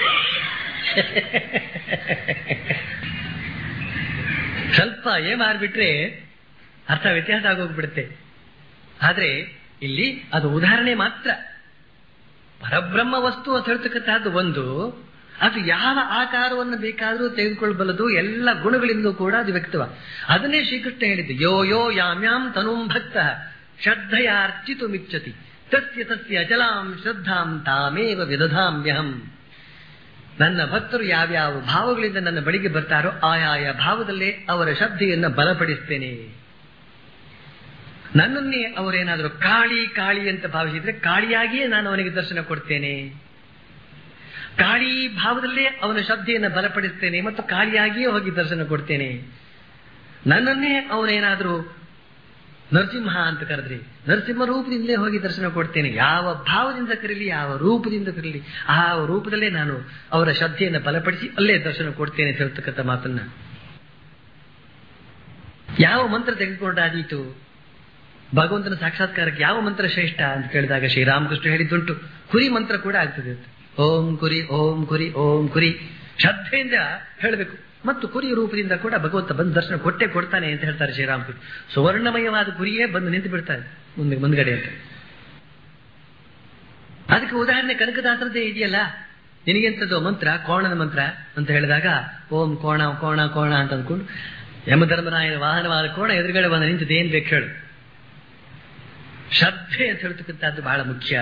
ಸ್ವಲ್ಪ ಏಮಾರ್ಬಿಟ್ರೆ ಅರ್ಥ ವ್ಯತ್ಯಾಸ ಆಗೋಗ್ಬಿಡುತ್ತೆ ಆದ್ರೆ ಇಲ್ಲಿ ಅದು ಉದಾಹರಣೆ ಮಾತ್ರ ಪರಬ್ರಹ್ಮ ವಸ್ತು ಅಂತ ಹೇಳ್ತಕ್ಕಂತಹದ್ದು ಒಂದು ಅದು ಯಾವ ಆಕಾರವನ್ನು ಬೇಕಾದರೂ ತೆಗೆದುಕೊಳ್ಳಬಲ್ಲದು ಎಲ್ಲ ಗುಣಗಳಿಂದ ಕೂಡ ಅದು ವ್ಯಕ್ತವ ಅದನ್ನೇ ಶ್ರೀಕೃಷ್ಣ ಹೇಳಿದ್ದು ಯೋ ಯೋ ಯಾಮ್ಯಾಂ ತನುಂ ಭಕ್ತ ಶ್ರದ್ಧೆಯ ಅರ್ಚಿತು ಮಿಚ್ಚತಿ ತಸ್ಯ ತಸ್ಯ ಅಚಲಾಂ ಶ್ರದ್ಧಾಂ ತಾಮೇವ ವಿದಧಾಮ್ಯಹಂ ನನ್ನ ಭಕ್ತರು ಯಾವ್ಯಾವ ಭಾವಗಳಿಂದ ನನ್ನ ಬಳಿಗೆ ಬರ್ತಾರೋ ಆಯಾಯ ಭಾವದಲ್ಲೇ ಅವರ ಶ್ರದ್ಧೆಯನ್ನ ಬಲಪಡಿಸ್ತೇನೆ ನನ್ನನ್ನೇ ಅವರೇನಾದರೂ ಕಾಳಿ ಕಾಳಿ ಅಂತ ಭಾವಿಸಿದ್ರೆ ಕಾಳಿಯಾಗಿಯೇ ನಾನು ಅವನಿಗೆ ದರ್ಶನ ಕೊಡ್ತೇನೆ ಕಾಳಿ ಭಾವದಲ್ಲೇ ಅವನ ಶ್ರದ್ಧೆಯನ್ನು ಬಲಪಡಿಸ್ತೇನೆ ಮತ್ತು ಕಾಳಿಯಾಗಿಯೇ ಹೋಗಿ ದರ್ಶನ ಕೊಡ್ತೇನೆ ನನ್ನನ್ನೇ ಅವನೇನಾದರೂ ನರಸಿಂಹ ಅಂತ ಕರೆದ್ರಿ ನರಸಿಂಹ ರೂಪದಿಂದಲೇ ಹೋಗಿ ದರ್ಶನ ಕೊಡ್ತೇನೆ ಯಾವ ಭಾವದಿಂದ ಕರೀಲಿ ಯಾವ ರೂಪದಿಂದ ಕರೀಲಿ ಆ ರೂಪದಲ್ಲೇ ನಾನು ಅವರ ಶ್ರದ್ಧೆಯನ್ನು ಬಲಪಡಿಸಿ ಅಲ್ಲೇ ದರ್ಶನ ಕೊಡ್ತೇನೆ ಅಂತ ಹೇಳ್ತಕ್ಕಂಥ ಮಾತನ್ನ ಯಾವ ಮಂತ್ರ ತೆಗೆದುಕೊಂಡಾದೀತು ಭಗವಂತನ ಸಾಕ್ಷಾತ್ಕಾರಕ್ಕೆ ಯಾವ ಮಂತ್ರ ಶ್ರೇಷ್ಠ ಅಂತ ಕೇಳಿದಾಗ ಶ್ರೀರಾಮಕೃಷ್ಣ ಹೇಳಿದ್ದುಂಟು ಕುರಿ ಮಂತ್ರ ಕೂಡ ಆಗ್ತದೆ ಓಂ ಕುರಿ ಓಂ ಕುರಿ ಓಂ ಕುರಿ ಶ್ರದ್ಧೆಯಿಂದ ಹೇಳಬೇಕು ಮತ್ತು ಕುರಿ ರೂಪದಿಂದ ಕೂಡ ಭಗವಂತ ಬಂದು ದರ್ಶನ ಕೊಟ್ಟೆ ಕೊಡ್ತಾನೆ ಅಂತ ಹೇಳ್ತಾರೆ ಶ್ರೀರಾಮಕೃಷ್ಣ ಸುವರ್ಣಮಯವಾದ ಕುರಿಯೇ ಬಂದು ನಿಂತು ಬಿಡ್ತಾರೆ ಮುಂದೆ ಮುಂದ್ಗಡೆ ಅಂತ ಅದಕ್ಕೆ ಉದಾಹರಣೆ ಕನಕದಾಸರದ್ದೇ ಇದೆಯಲ್ಲ ನಿನಗೆಂತದ್ದು ಮಂತ್ರ ಕೋಣದ ಮಂತ್ರ ಅಂತ ಹೇಳಿದಾಗ ಓಂ ಕೋಣ ಕೋಣ ಕೋಣ ಅಂತ ಅಂದ್ಕೊಂಡು ಯಮಧರ್ಮರಾಯನ ವಾಹನವಾದ ಕೋಣ ಎದುರುಗಡೆ ಬಂದು ನಿಂತಿದ್ದು ಏನ್ ಬೇಕು ಹೇಳು ಶ್ರದ್ಧೆ ಅಂತ ಹೇಳ್ತಕ್ಕಂಥದ್ದು ಬಹಳ ಮುಖ್ಯ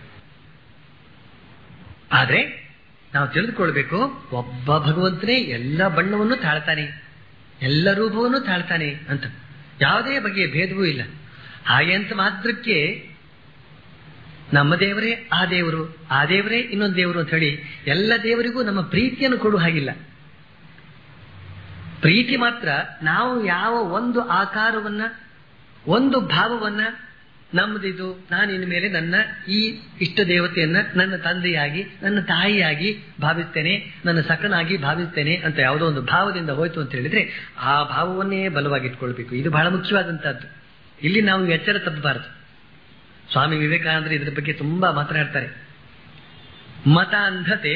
ಆದ್ರೆ ನಾವು ತಿಳಿದುಕೊಳ್ಬೇಕು ಒಬ್ಬ ಭಗವಂತನೇ ಎಲ್ಲ ಬಣ್ಣವನ್ನು ತಾಳ್ತಾನೆ ಎಲ್ಲ ರೂಪವನ್ನು ತಾಳ್ತಾನೆ ಅಂತ ಯಾವುದೇ ಬಗೆಯ ಭೇದವೂ ಇಲ್ಲ ಹಾಗೆ ಅಂತ ಮಾತ್ರಕ್ಕೆ ನಮ್ಮ ದೇವರೇ ಆ ದೇವರು ಆ ದೇವರೇ ಇನ್ನೊಂದು ದೇವರು ಅಂತ ಹೇಳಿ ಎಲ್ಲ ದೇವರಿಗೂ ನಮ್ಮ ಪ್ರೀತಿಯನ್ನು ಕೊಡುವ ಹಾಗಿಲ್ಲ ಪ್ರೀತಿ ಮಾತ್ರ ನಾವು ಯಾವ ಒಂದು ಆಕಾರವನ್ನ ಒಂದು ಭಾವವನ್ನ ನಮ್ಮದಿದು ನಾನು ಇನ್ನು ಮೇಲೆ ನನ್ನ ಈ ಇಷ್ಟ ದೇವತೆಯನ್ನ ನನ್ನ ತಂದೆಯಾಗಿ ನನ್ನ ತಾಯಿಯಾಗಿ ಭಾವಿಸ್ತೇನೆ ನನ್ನ ಸಖನಾಗಿ ಭಾವಿಸ್ತೇನೆ ಅಂತ ಯಾವುದೋ ಒಂದು ಭಾವದಿಂದ ಹೋಯ್ತು ಅಂತ ಹೇಳಿದ್ರೆ ಆ ಭಾವವನ್ನೇ ಬಲವಾಗಿಟ್ಕೊಳ್ಬೇಕು ಇದು ಬಹಳ ಮುಖ್ಯವಾದಂತಹದ್ದು ಇಲ್ಲಿ ನಾವು ಎಚ್ಚರ ತಪ್ಪಬಾರದು ಸ್ವಾಮಿ ವಿವೇಕಾನಂದರು ಇದ್ರ ಬಗ್ಗೆ ತುಂಬಾ ಮಾತನಾಡ್ತಾರೆ ಮತ ಅಂಧತೆ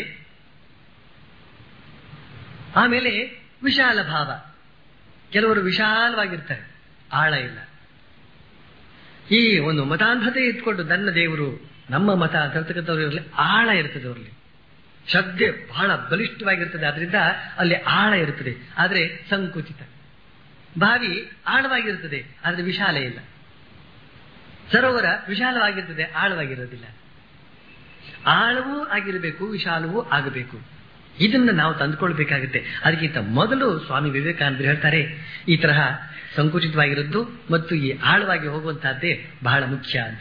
ಆಮೇಲೆ ವಿಶಾಲ ಭಾವ ಕೆಲವರು ವಿಶಾಲವಾಗಿರ್ತಾರೆ ಆಳ ಇಲ್ಲ ಈ ಒಂದು ಮತಾಂಧತೆ ಇಟ್ಕೊಂಡು ನನ್ನ ದೇವರು ನಮ್ಮ ಮತ ಅಂತ ಹೇಳ್ತಕ್ಕಂಥವ್ರು ಇರಲಿ ಆಳ ಇರ್ತದೆ ಅವರಲ್ಲಿ ಶ್ರದ್ಧೆ ಬಹಳ ಬಲಿಷ್ಠವಾಗಿರ್ತದೆ ಆದ್ರಿಂದ ಅಲ್ಲಿ ಆಳ ಇರ್ತದೆ ಆದ್ರೆ ಸಂಕುಚಿತ ಬಾವಿ ಆಳವಾಗಿರ್ತದೆ ಆದ್ರೆ ವಿಶಾಲ ಇಲ್ಲ ಸರೋವರ ವಿಶಾಲವಾಗಿರ್ತದೆ ಆಳವಾಗಿರೋದಿಲ್ಲ ಆಳವೂ ಆಗಿರಬೇಕು ವಿಶಾಲವೂ ಆಗಬೇಕು ಇದನ್ನ ನಾವು ತಂದುಕೊಳ್ಬೇಕಾಗುತ್ತೆ ಅದಕ್ಕಿಂತ ಮೊದಲು ಸ್ವಾಮಿ ವಿವೇಕಾನಂದರು ಹೇಳ್ತಾರೆ ಈ ತರಹ ಸಂಕುಚಿತವಾಗಿರೋದು ಮತ್ತು ಈ ಆಳವಾಗಿ ಹೋಗುವಂತಹದ್ದೇ ಬಹಳ ಮುಖ್ಯ ಅಂತ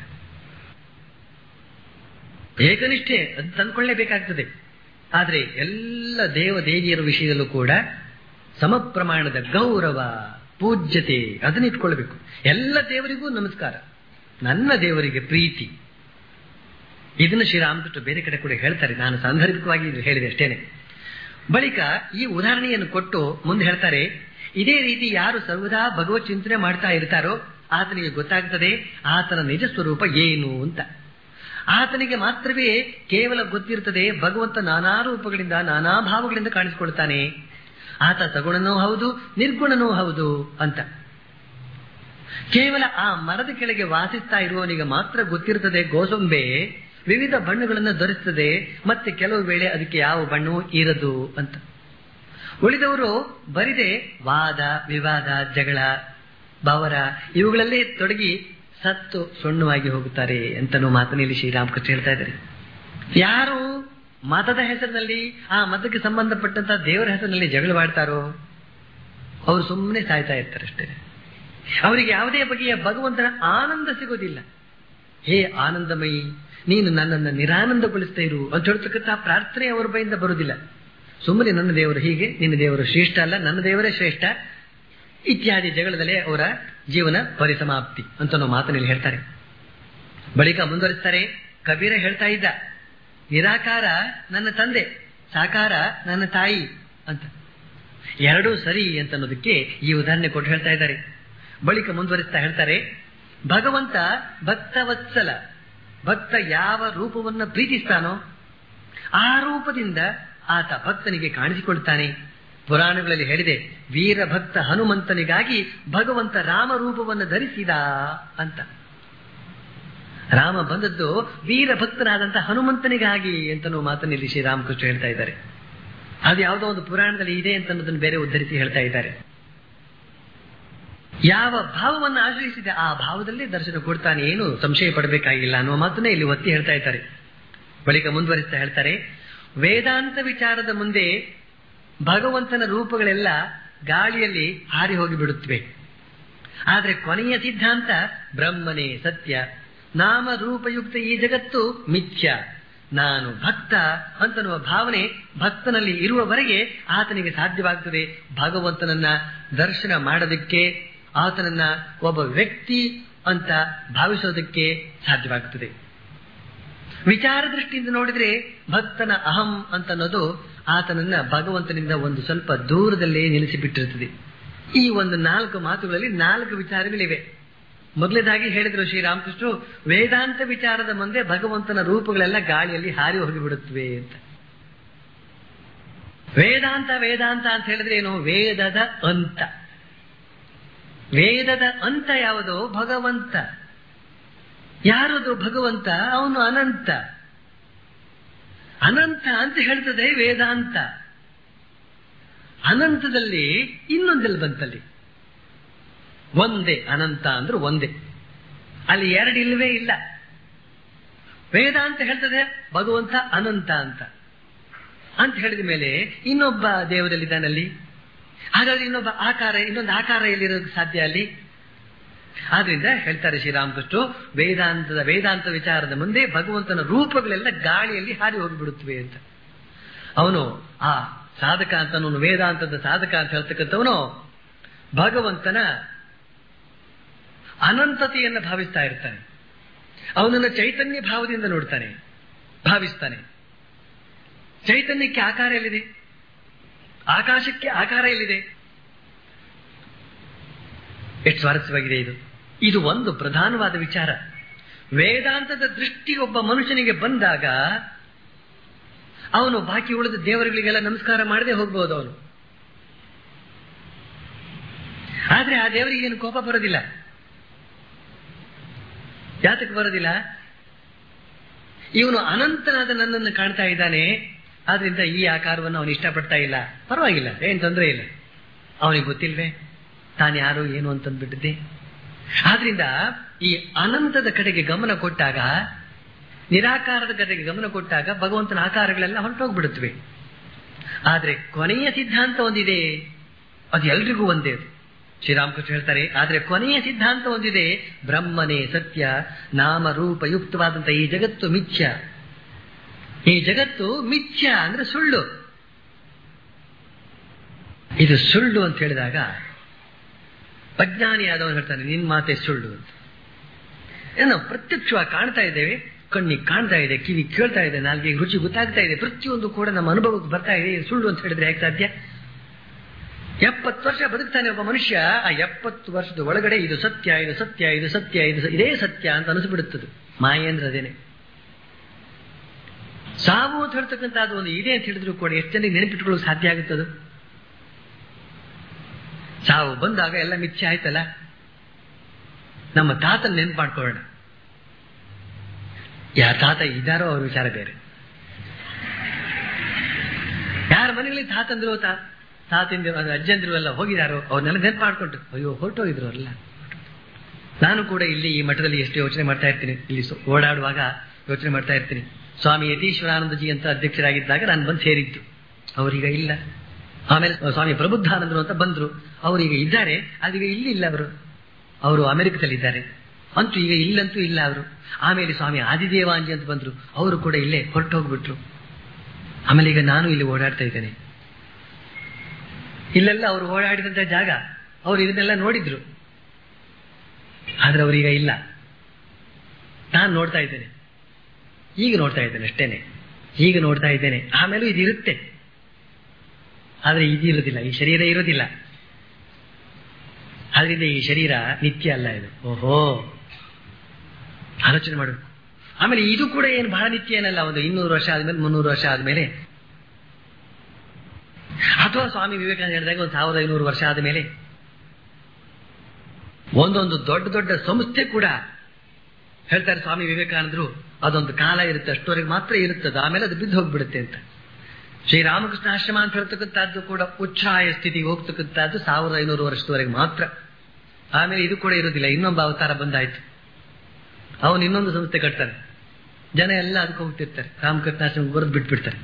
ಏಕನಿಷ್ಠೆ ಅದು ತಂದುಕೊಳ್ಳೇಬೇಕಾಗ್ತದೆ ಆದ್ರೆ ಎಲ್ಲ ದೇವ ದೇವಿಯರ ವಿಷಯದಲ್ಲೂ ಕೂಡ ಸಮ ಪ್ರಮಾಣದ ಗೌರವ ಪೂಜ್ಯತೆ ಅದನ್ನ ಇಟ್ಕೊಳ್ಬೇಕು ಎಲ್ಲ ದೇವರಿಗೂ ನಮಸ್ಕಾರ ನನ್ನ ದೇವರಿಗೆ ಪ್ರೀತಿ ಇದನ್ನು ಶ್ರೀರಾಮಕೃಷ್ಣ ಬೇರೆ ಕಡೆ ಕೂಡ ಹೇಳ್ತಾರೆ ನಾನು ಸಾಂದರ್ಭಿಕವಾಗಿ ಇದು ಹೇಳಿದೆ ಅಷ್ಟೇನೆ ಬಳಿಕ ಈ ಉದಾಹರಣೆಯನ್ನು ಕೊಟ್ಟು ಮುಂದೆ ಹೇಳ್ತಾರೆ ಇದೇ ರೀತಿ ಯಾರು ಸರ್ವದಾ ಭಗವತ್ ಚಿಂತನೆ ಮಾಡ್ತಾ ಇರ್ತಾರೋ ಆತನಿಗೆ ಗೊತ್ತಾಗ್ತದೆ ಆತನ ನಿಜ ಸ್ವರೂಪ ಏನು ಅಂತ ಆತನಿಗೆ ಮಾತ್ರವೇ ಕೇವಲ ಗೊತ್ತಿರ್ತದೆ ಭಗವಂತ ನಾನಾ ರೂಪಗಳಿಂದ ನಾನಾ ಭಾವಗಳಿಂದ ಕಾಣಿಸಿಕೊಳ್ತಾನೆ ಆತ ಸಗುಣನೂ ಹೌದು ನಿರ್ಗುಣನೂ ಹೌದು ಅಂತ ಕೇವಲ ಆ ಮರದ ಕೆಳಗೆ ವಾಸಿಸ್ತಾ ಇರುವವನಿಗೆ ಮಾತ್ರ ಗೊತ್ತಿರ್ತದೆ ಗೋಸೊಂಬೆ ವಿವಿಧ ಬಣ್ಣಗಳನ್ನು ಧರಿಸ್ತದೆ ಮತ್ತೆ ಕೆಲವು ವೇಳೆ ಅದಕ್ಕೆ ಯಾವ ಬಣ್ಣವೂ ಇರದು ಅಂತ ಉಳಿದವರು ಬರಿದೆ ವಾದ ವಿವಾದ ಜಗಳ ಬವರ ಇವುಗಳಲ್ಲೇ ತೊಡಗಿ ಸತ್ತು ಸುಣ್ಣವಾಗಿ ಹೋಗುತ್ತಾರೆ ಅಂತನೂ ಮಾತನಲ್ಲಿ ಶ್ರೀರಾಮಕೃಷ್ಣ ಹೇಳ್ತಾ ಇದ್ದಾರೆ ಯಾರು ಮತದ ಹೆಸರಿನಲ್ಲಿ ಆ ಮತಕ್ಕೆ ಸಂಬಂಧಪಟ್ಟಂತ ದೇವರ ಹೆಸರಿನಲ್ಲಿ ಜಗಳವಾಡ್ತಾರೋ ಅವರು ಸುಮ್ಮನೆ ಸಾಯ್ತಾ ಇರ್ತಾರೆ ಅಷ್ಟೇ ಅವರಿಗೆ ಯಾವುದೇ ಬಗೆಯ ಭಗವಂತನ ಆನಂದ ಸಿಗೋದಿಲ್ಲ ಹೇ ಆನಂದಮಯಿ ನೀನು ನನ್ನನ್ನು ನಿರಾನಂದಗೊಳಿಸ್ತಾ ಇರು ಅಂತ ಹೇಳ್ತಕ್ಕಂಥ ಪ್ರಾರ್ಥನೆ ಅವರ ಬೈಯಿಂದ ಬರುವುದಿಲ್ಲ ಸುಮ್ಮನೆ ನನ್ನ ದೇವರು ಹೀಗೆ ನಿನ್ನ ದೇವರು ಶ್ರೇಷ್ಠ ಅಲ್ಲ ನನ್ನ ದೇವರೇ ಶ್ರೇಷ್ಠ ಇತ್ಯಾದಿ ಜಗಳದಲ್ಲೇ ಅವರ ಜೀವನ ಪರಿಸಮಾಪ್ತಿ ಅಂತ ನಾವು ಮಾತನಲ್ಲಿ ಹೇಳ್ತಾರೆ ಬಳಿಕ ಮುಂದುವರಿಸ್ತಾರೆ ಕಬೀರ ಹೇಳ್ತಾ ಇದ್ದ ನಿರಾಕಾರ ನನ್ನ ತಂದೆ ಸಾಕಾರ ನನ್ನ ತಾಯಿ ಅಂತ ಎರಡೂ ಸರಿ ಅಂತ ಅನ್ನೋದಕ್ಕೆ ಈ ಉದಾಹರಣೆ ಕೊಟ್ಟು ಹೇಳ್ತಾ ಇದ್ದಾರೆ ಬಳಿಕ ಮುಂದುವರಿಸ್ತಾ ಹೇಳ್ತಾರೆ ಭಗವಂತ ಭಕ್ತವತ್ಸಲ ಭಕ್ತ ಯಾವ ರೂಪವನ್ನ ಪ್ರೀತಿಸ್ತಾನೋ ಆ ರೂಪದಿಂದ ಆತ ಭಕ್ತನಿಗೆ ಕಾಣಿಸಿಕೊಳ್ತಾನೆ ಪುರಾಣಗಳಲ್ಲಿ ಹೇಳಿದೆ ವೀರಭಕ್ತ ಹನುಮಂತನಿಗಾಗಿ ಭಗವಂತ ರಾಮ ರೂಪವನ್ನು ಧರಿಸಿದ ಅಂತ ರಾಮ ಬಂದದ್ದು ವೀರಭಕ್ತನಾದಂತ ಹನುಮಂತನಿಗಾಗಿ ಅಂತನೂ ಮಾತನಲ್ಲಿ ಶ್ರೀರಾಮಕೃಷ್ಣ ಹೇಳ್ತಾ ಇದ್ದಾರೆ ಅದು ಯಾವುದೋ ಒಂದು ಪುರಾಣದಲ್ಲಿ ಇದೆ ಅಂತ ಅನ್ನೋದನ್ನು ಬೇರೆ ಉದ್ಧರಿಸಿ ಹೇಳ್ತಾ ಇದ್ದಾರೆ ಯಾವ ಭಾವವನ್ನು ಆಶ್ರಯಿಸಿದೆ ಆ ಭಾವದಲ್ಲಿ ದರ್ಶನ ಕೊಡ್ತಾನೆ ಏನು ಸಂಶಯ ಪಡಬೇಕಾಗಿಲ್ಲ ಅನ್ನುವ ಮಾತನ್ನೇ ಇಲ್ಲಿ ಒತ್ತಿ ಹೇಳ್ತಾ ಇದ್ದಾರೆ ಬಳಿಕ ಮುಂದುವರಿಸ್ತಾ ಹೇಳ್ತಾರೆ ವೇದಾಂತ ವಿಚಾರದ ಮುಂದೆ ಭಗವಂತನ ರೂಪಗಳೆಲ್ಲ ಗಾಳಿಯಲ್ಲಿ ಹಾರಿ ಹೋಗಿ ಬಿಡುತ್ತವೆ ಆದ್ರೆ ಕೊನೆಯ ಸಿದ್ಧಾಂತ ಬ್ರಹ್ಮನೇ ಸತ್ಯ ನಾಮ ರೂಪಯುಕ್ತ ಈ ಜಗತ್ತು ಮಿಥ್ಯ ನಾನು ಭಕ್ತ ಅಂತನ್ನುವ ಭಾವನೆ ಭಕ್ತನಲ್ಲಿ ಇರುವವರೆಗೆ ಆತನಿಗೆ ಸಾಧ್ಯವಾಗ್ತದೆ ಭಗವಂತನನ್ನ ದರ್ಶನ ಮಾಡೋದಕ್ಕೆ ಆತನನ್ನ ಒಬ್ಬ ವ್ಯಕ್ತಿ ಅಂತ ಭಾವಿಸೋದಕ್ಕೆ ಸಾಧ್ಯವಾಗ್ತದೆ ವಿಚಾರ ದೃಷ್ಟಿಯಿಂದ ನೋಡಿದ್ರೆ ಭಕ್ತನ ಅಹಂ ಅಂತ ಅನ್ನೋದು ಆತನನ್ನ ಭಗವಂತನಿಂದ ಒಂದು ಸ್ವಲ್ಪ ದೂರದಲ್ಲೇ ನಿಲ್ಲಿಸಿಬಿಟ್ಟಿರುತ್ತದೆ ಈ ಒಂದು ನಾಲ್ಕು ಮಾತುಗಳಲ್ಲಿ ನಾಲ್ಕು ವಿಚಾರಗಳಿವೆ ಮೊದಲನೇದಾಗಿ ಹೇಳಿದ್ರು ಶ್ರೀರಾಮಕೃಷ್ಣರು ವೇದಾಂತ ವಿಚಾರದ ಮುಂದೆ ಭಗವಂತನ ರೂಪಗಳೆಲ್ಲ ಗಾಳಿಯಲ್ಲಿ ಹಾರಿ ಹೋಗಿಬಿಡುತ್ತವೆ ಅಂತ ವೇದಾಂತ ವೇದಾಂತ ಅಂತ ಹೇಳಿದ್ರೆ ಏನು ವೇದದ ಅಂತ ವೇದದ ಅಂತ ಯಾವುದೋ ಭಗವಂತ ಯಾರದು ಭಗವಂತ ಅವನು ಅನಂತ ಅನಂತ ಅಂತ ಹೇಳ್ತದೆ ವೇದಾಂತ ಅನಂತದಲ್ಲಿ ಇನ್ನೊಂದೆಲ್ಲ ಬಂತಲ್ಲಿ ಒಂದೇ ಅನಂತ ಅಂದ್ರೆ ಒಂದೇ ಅಲ್ಲಿ ಎರಡು ಇಲ್ಲವೇ ಇಲ್ಲ ವೇದಾಂತ ಹೇಳ್ತದೆ ಭಗವಂತ ಅನಂತ ಅಂತ ಅಂತ ಹೇಳಿದ ಮೇಲೆ ಇನ್ನೊಬ್ಬ ದೇವದಲ್ಲಿದ್ದಾನಲ್ಲಿ ಹಾಗಾದ್ರೆ ಇನ್ನೊಬ್ಬ ಆಕಾರ ಇನ್ನೊಂದು ಆಕಾರ ಎಲ್ಲಿರೋದು ಸಾಧ್ಯ ಅಲ್ಲಿ ಆದ್ರಿಂದ ಹೇಳ್ತಾರೆ ಶ್ರೀರಾಮಕೃಷ್ಣ ವೇದಾಂತದ ವೇದಾಂತ ವಿಚಾರದ ಮುಂದೆ ಭಗವಂತನ ರೂಪಗಳೆಲ್ಲ ಗಾಳಿಯಲ್ಲಿ ಹಾರಿ ಹೋಗಿಬಿಡುತ್ತವೆ ಅಂತ ಅವನು ಆ ಸಾಧಕ ಅಂತ ಅವನು ವೇದಾಂತದ ಸಾಧಕ ಅಂತ ಹೇಳ್ತಕ್ಕಂಥವನು ಭಗವಂತನ ಅನಂತತೆಯನ್ನು ಭಾವಿಸ್ತಾ ಇರ್ತಾನೆ ಅವನನ್ನು ಚೈತನ್ಯ ಭಾವದಿಂದ ನೋಡ್ತಾನೆ ಭಾವಿಸ್ತಾನೆ ಚೈತನ್ಯಕ್ಕೆ ಆಕಾರ ಎಲ್ಲಿದೆ ಆಕಾಶಕ್ಕೆ ಆಕಾರ ಎಲ್ಲಿದೆ ಎಷ್ಟು ಸ್ವಾರಸ್ಯವಾಗಿದೆ ಇದು ಇದು ಒಂದು ಪ್ರಧಾನವಾದ ವಿಚಾರ ವೇದಾಂತದ ದೃಷ್ಟಿ ಒಬ್ಬ ಮನುಷ್ಯನಿಗೆ ಬಂದಾಗ ಅವನು ಬಾಕಿ ಉಳಿದ ದೇವರುಗಳಿಗೆಲ್ಲ ನಮಸ್ಕಾರ ಮಾಡದೆ ಹೋಗ್ಬೋದು ಅವನು ಆದ್ರೆ ಆ ದೇವರಿಗೆ ಏನು ಕೋಪ ಬರೋದಿಲ್ಲ ಯಾತಕ್ಕೆ ಬರೋದಿಲ್ಲ ಇವನು ಅನಂತನಾದ ನನ್ನನ್ನು ಕಾಣ್ತಾ ಇದ್ದಾನೆ ಆದ್ರಿಂದ ಈ ಆಕಾರವನ್ನು ಅವನು ಇಷ್ಟಪಡ್ತಾ ಇಲ್ಲ ಪರವಾಗಿಲ್ಲ ಏನ್ ತೊಂದರೆ ಇಲ್ಲ ಅವನಿಗೆ ಗೊತ್ತಿಲ್ವೇ ತಾನು ಯಾರು ಏನು ಅಂತಂದ್ಬಿಟ್ಟಿದ್ದೆ ಆದ್ರಿಂದ ಈ ಅನಂತದ ಕಡೆಗೆ ಗಮನ ಕೊಟ್ಟಾಗ ನಿರಾಕಾರದ ಕಡೆಗೆ ಗಮನ ಕೊಟ್ಟಾಗ ಭಗವಂತನ ಆಕಾರಗಳೆಲ್ಲ ಹೊರಟೋಗ್ಬಿಡುತ್ತವೆ ಆದ್ರೆ ಕೊನೆಯ ಸಿದ್ಧಾಂತ ಒಂದಿದೆ ಅದು ಎಲ್ರಿಗೂ ಒಂದೇ ಶ್ರೀರಾಮಕೃಷ್ಣ ಹೇಳ್ತಾರೆ ಆದ್ರೆ ಕೊನೆಯ ಸಿದ್ಧಾಂತ ಒಂದಿದೆ ಬ್ರಹ್ಮನೇ ಸತ್ಯ ನಾಮ ರೂಪ ಯುಕ್ತವಾದಂತ ಈ ಜಗತ್ತು ಮಿಥ್ಯ ಈ ಜಗತ್ತು ಮಿಥ್ಯ ಅಂದ್ರೆ ಸುಳ್ಳು ಇದು ಸುಳ್ಳು ಅಂತ ಹೇಳಿದಾಗ ಅಜ್ಞಾನಿಯಾದವನು ಹೇಳ್ತಾನೆ ನಿನ್ ಮಾತೆ ಸುಳ್ಳು ಅಂತ ಏನೋ ಪ್ರತ್ಯಕ್ಷವಾಗಿ ಕಾಣ್ತಾ ಇದ್ದೇವೆ ಕಣ್ಣಿಗೆ ಕಾಣ್ತಾ ಇದೆ ಕಿವಿ ಕೇಳ್ತಾ ಇದೆ ನಾಲ್ಗೆ ರುಚಿ ಗೊತ್ತಾಗ್ತಾ ಇದೆ ಪ್ರತಿಯೊಂದು ಕೂಡ ನಮ್ಮ ಅನುಭವಕ್ಕೆ ಬರ್ತಾ ಇದೆ ಇದು ಸುಳ್ಳು ಅಂತ ಹೇಳಿದ್ರೆ ಹೇಗೆ ಸಾಧ್ಯ ಎಪ್ಪತ್ತು ವರ್ಷ ಬದುಕ್ತಾನೆ ಒಬ್ಬ ಮನುಷ್ಯ ಆ ಎಪ್ಪತ್ತು ವರ್ಷದ ಒಳಗಡೆ ಇದು ಸತ್ಯ ಇದು ಸತ್ಯ ಇದು ಸತ್ಯ ಇದು ಇದೇ ಸತ್ಯ ಅಂತ ಅನಿಸ್ಬಿಡುತ್ತದೆ ಮಾಯೇಂದ್ರ ಅದೇನೆ ಸಾವು ಅಂತ ಹೇಳ್ತಕ್ಕಂಥದ್ದು ಒಂದು ಇದೆ ಅಂತ ಹೇಳಿದ್ರು ಕೂಡ ಎಷ್ಟು ಜನಕ್ಕೆ ನೆನಪಿಟ್ಕೊಳ್ಳೋಕೆ ಸಾಧ್ಯ ಆಗುತ್ತದು ಸಾವು ಬಂದಾಗ ಎಲ್ಲ ಮಿಥ್ಯ ಆಯ್ತಲ್ಲ ನಮ್ಮ ತಾತನ ನೆನ್ಪು ಮಾಡ್ಕೊಳ್ಳೋಣ ಯಾರ ತಾತ ಇದ್ದಾರೋ ಅವ್ರ ವಿಚಾರ ಬೇರೆ ಯಾರ ಮನೆಗಳಲ್ಲಿ ತಾತಂದ್ರು ತಾ ತಾತಿಂದಿರು ಅಜ್ಜಂದಿರು ಎಲ್ಲ ಹೋಗಿದಾರೋ ಅವ್ರನ್ನೆಲ್ಲ ನೆನ್ಪು ಮಾಡ್ಕೊಂಡು ಅಯ್ಯೋ ಹೊರಟೋಗಿದ್ರು ಅವರೆಲ್ಲ ನಾನು ಕೂಡ ಇಲ್ಲಿ ಈ ಮಠದಲ್ಲಿ ಎಷ್ಟು ಯೋಚನೆ ಮಾಡ್ತಾ ಇರ್ತೀನಿ ಇಲ್ಲಿ ಸು- ಓಡಾಡುವಾಗ ಯೋಚನೆ ಮಾಡ್ತಾ ಇರ್ತೀನಿ ಸ್ವಾಮಿ ಯತೀಶ್ವರಾನಂದಜಿ ಅಂತ ಅಧ್ಯಕ್ಷರಾಗಿದ್ದಾಗ ನಾನು ಬಂದು ಸೇರಿದ್ದು ಅವರೀಗ ಇಲ್ಲ ಆಮೇಲೆ ಸ್ವಾಮಿ ಪ್ರಬುದ್ಧಾನಂದರು ಅಂತ ಬಂದ್ರು ಅವರೀಗ ಇದ್ದಾರೆ ಅದೀಗ ಇಲ್ಲಿ ಇಲ್ಲ ಅವರು ಅವರು ಅಮೆರಿಕದಲ್ಲಿದ್ದಾರೆ ಅಂತೂ ಈಗ ಇಲ್ಲಂತೂ ಇಲ್ಲ ಅವರು ಆಮೇಲೆ ಸ್ವಾಮಿ ಆದಿದೇವಾಂಜಿ ಅಂತ ಬಂದ್ರು ಅವರು ಕೂಡ ಇಲ್ಲೇ ಹೊರಟು ಹೋಗ್ಬಿಟ್ರು ಆಮೇಲೆ ಈಗ ನಾನು ಇಲ್ಲಿ ಓಡಾಡ್ತಾ ಇದ್ದೇನೆ ಇಲ್ಲೆಲ್ಲ ಅವರು ಓಡಾಡಿದಂತ ಜಾಗ ಅವ್ರು ಇದನ್ನೆಲ್ಲ ನೋಡಿದ್ರು ಆದ್ರೆ ಅವರೀಗ ಇಲ್ಲ ನಾನು ನೋಡ್ತಾ ಇದ್ದೇನೆ ಈಗ ನೋಡ್ತಾ ಇದ್ದೇನೆ ಅಷ್ಟೇನೆ ಈಗ ನೋಡ್ತಾ ಇದ್ದೇನೆ ಆಮೇಲೂ ಇದಿರುತ್ತೆ ಆದ್ರೆ ಇದು ಇರೋದಿಲ್ಲ ಈ ಶರೀರ ಇರೋದಿಲ್ಲ ಆದ್ರಿಂದ ಈ ಶರೀರ ನಿತ್ಯ ಅಲ್ಲ ಇದು ಓಹೋ ಆಲೋಚನೆ ಮಾಡು ಆಮೇಲೆ ಇದು ಕೂಡ ಏನು ಬಹಳ ನಿತ್ಯ ಏನಲ್ಲ ಒಂದು ಇನ್ನೂರು ವರ್ಷ ಆದ್ಮೇಲೆ ಮುನ್ನೂರು ವರ್ಷ ಆದ್ಮೇಲೆ ಅಥವಾ ಸ್ವಾಮಿ ವಿವೇಕಾನಂದ ಹೇಳಿದಾಗ ಒಂದು ಸಾವಿರದ ಐನೂರು ವರ್ಷ ಆದ್ಮೇಲೆ ಒಂದೊಂದು ದೊಡ್ಡ ದೊಡ್ಡ ಸಂಸ್ಥೆ ಕೂಡ ಹೇಳ್ತಾರೆ ಸ್ವಾಮಿ ವಿವೇಕಾನಂದರು ಅದೊಂದು ಕಾಲ ಇರುತ್ತೆ ಅಷ್ಟವರೆಗೆ ಮಾತ್ರ ಇರುತ್ತದೆ ಆಮೇಲೆ ಅದು ಬಿದ್ದು ಹೋಗ್ಬಿಡುತ್ತೆ ಅಂತ ಶ್ರೀರಾಮಕೃಷ್ಣ ಆಶ್ರಮ ಅಂತ ಹೇಳ್ತಕ್ಕಂಥದ್ದು ಕೂಡ ಉಚ್ಛ್ರಾಯ ಸ್ಥಿತಿಗೆ ಹೋಗ್ತಕ್ಕಂಥದ್ದು ಸಾವಿರದ ಐನೂರು ವರ್ಷದವರೆಗೆ ಮಾತ್ರ ಆಮೇಲೆ ಇದು ಕೂಡ ಇರೋದಿಲ್ಲ ಇನ್ನೊಬ್ಬ ಅವತಾರ ಬಂದಾಯ್ತು ಅವನು ಇನ್ನೊಂದು ಸಂಸ್ಥೆ ಕಟ್ತಾನೆ ಜನ ಎಲ್ಲ ಅದಕ್ಕೆ ಹೋಗ್ತಿರ್ತಾರೆ ರಾಮಕೃಷ್ಣ ಆಶ್ರಮ ಬರೆದು ಬಿಟ್ಬಿಡ್ತಾರೆ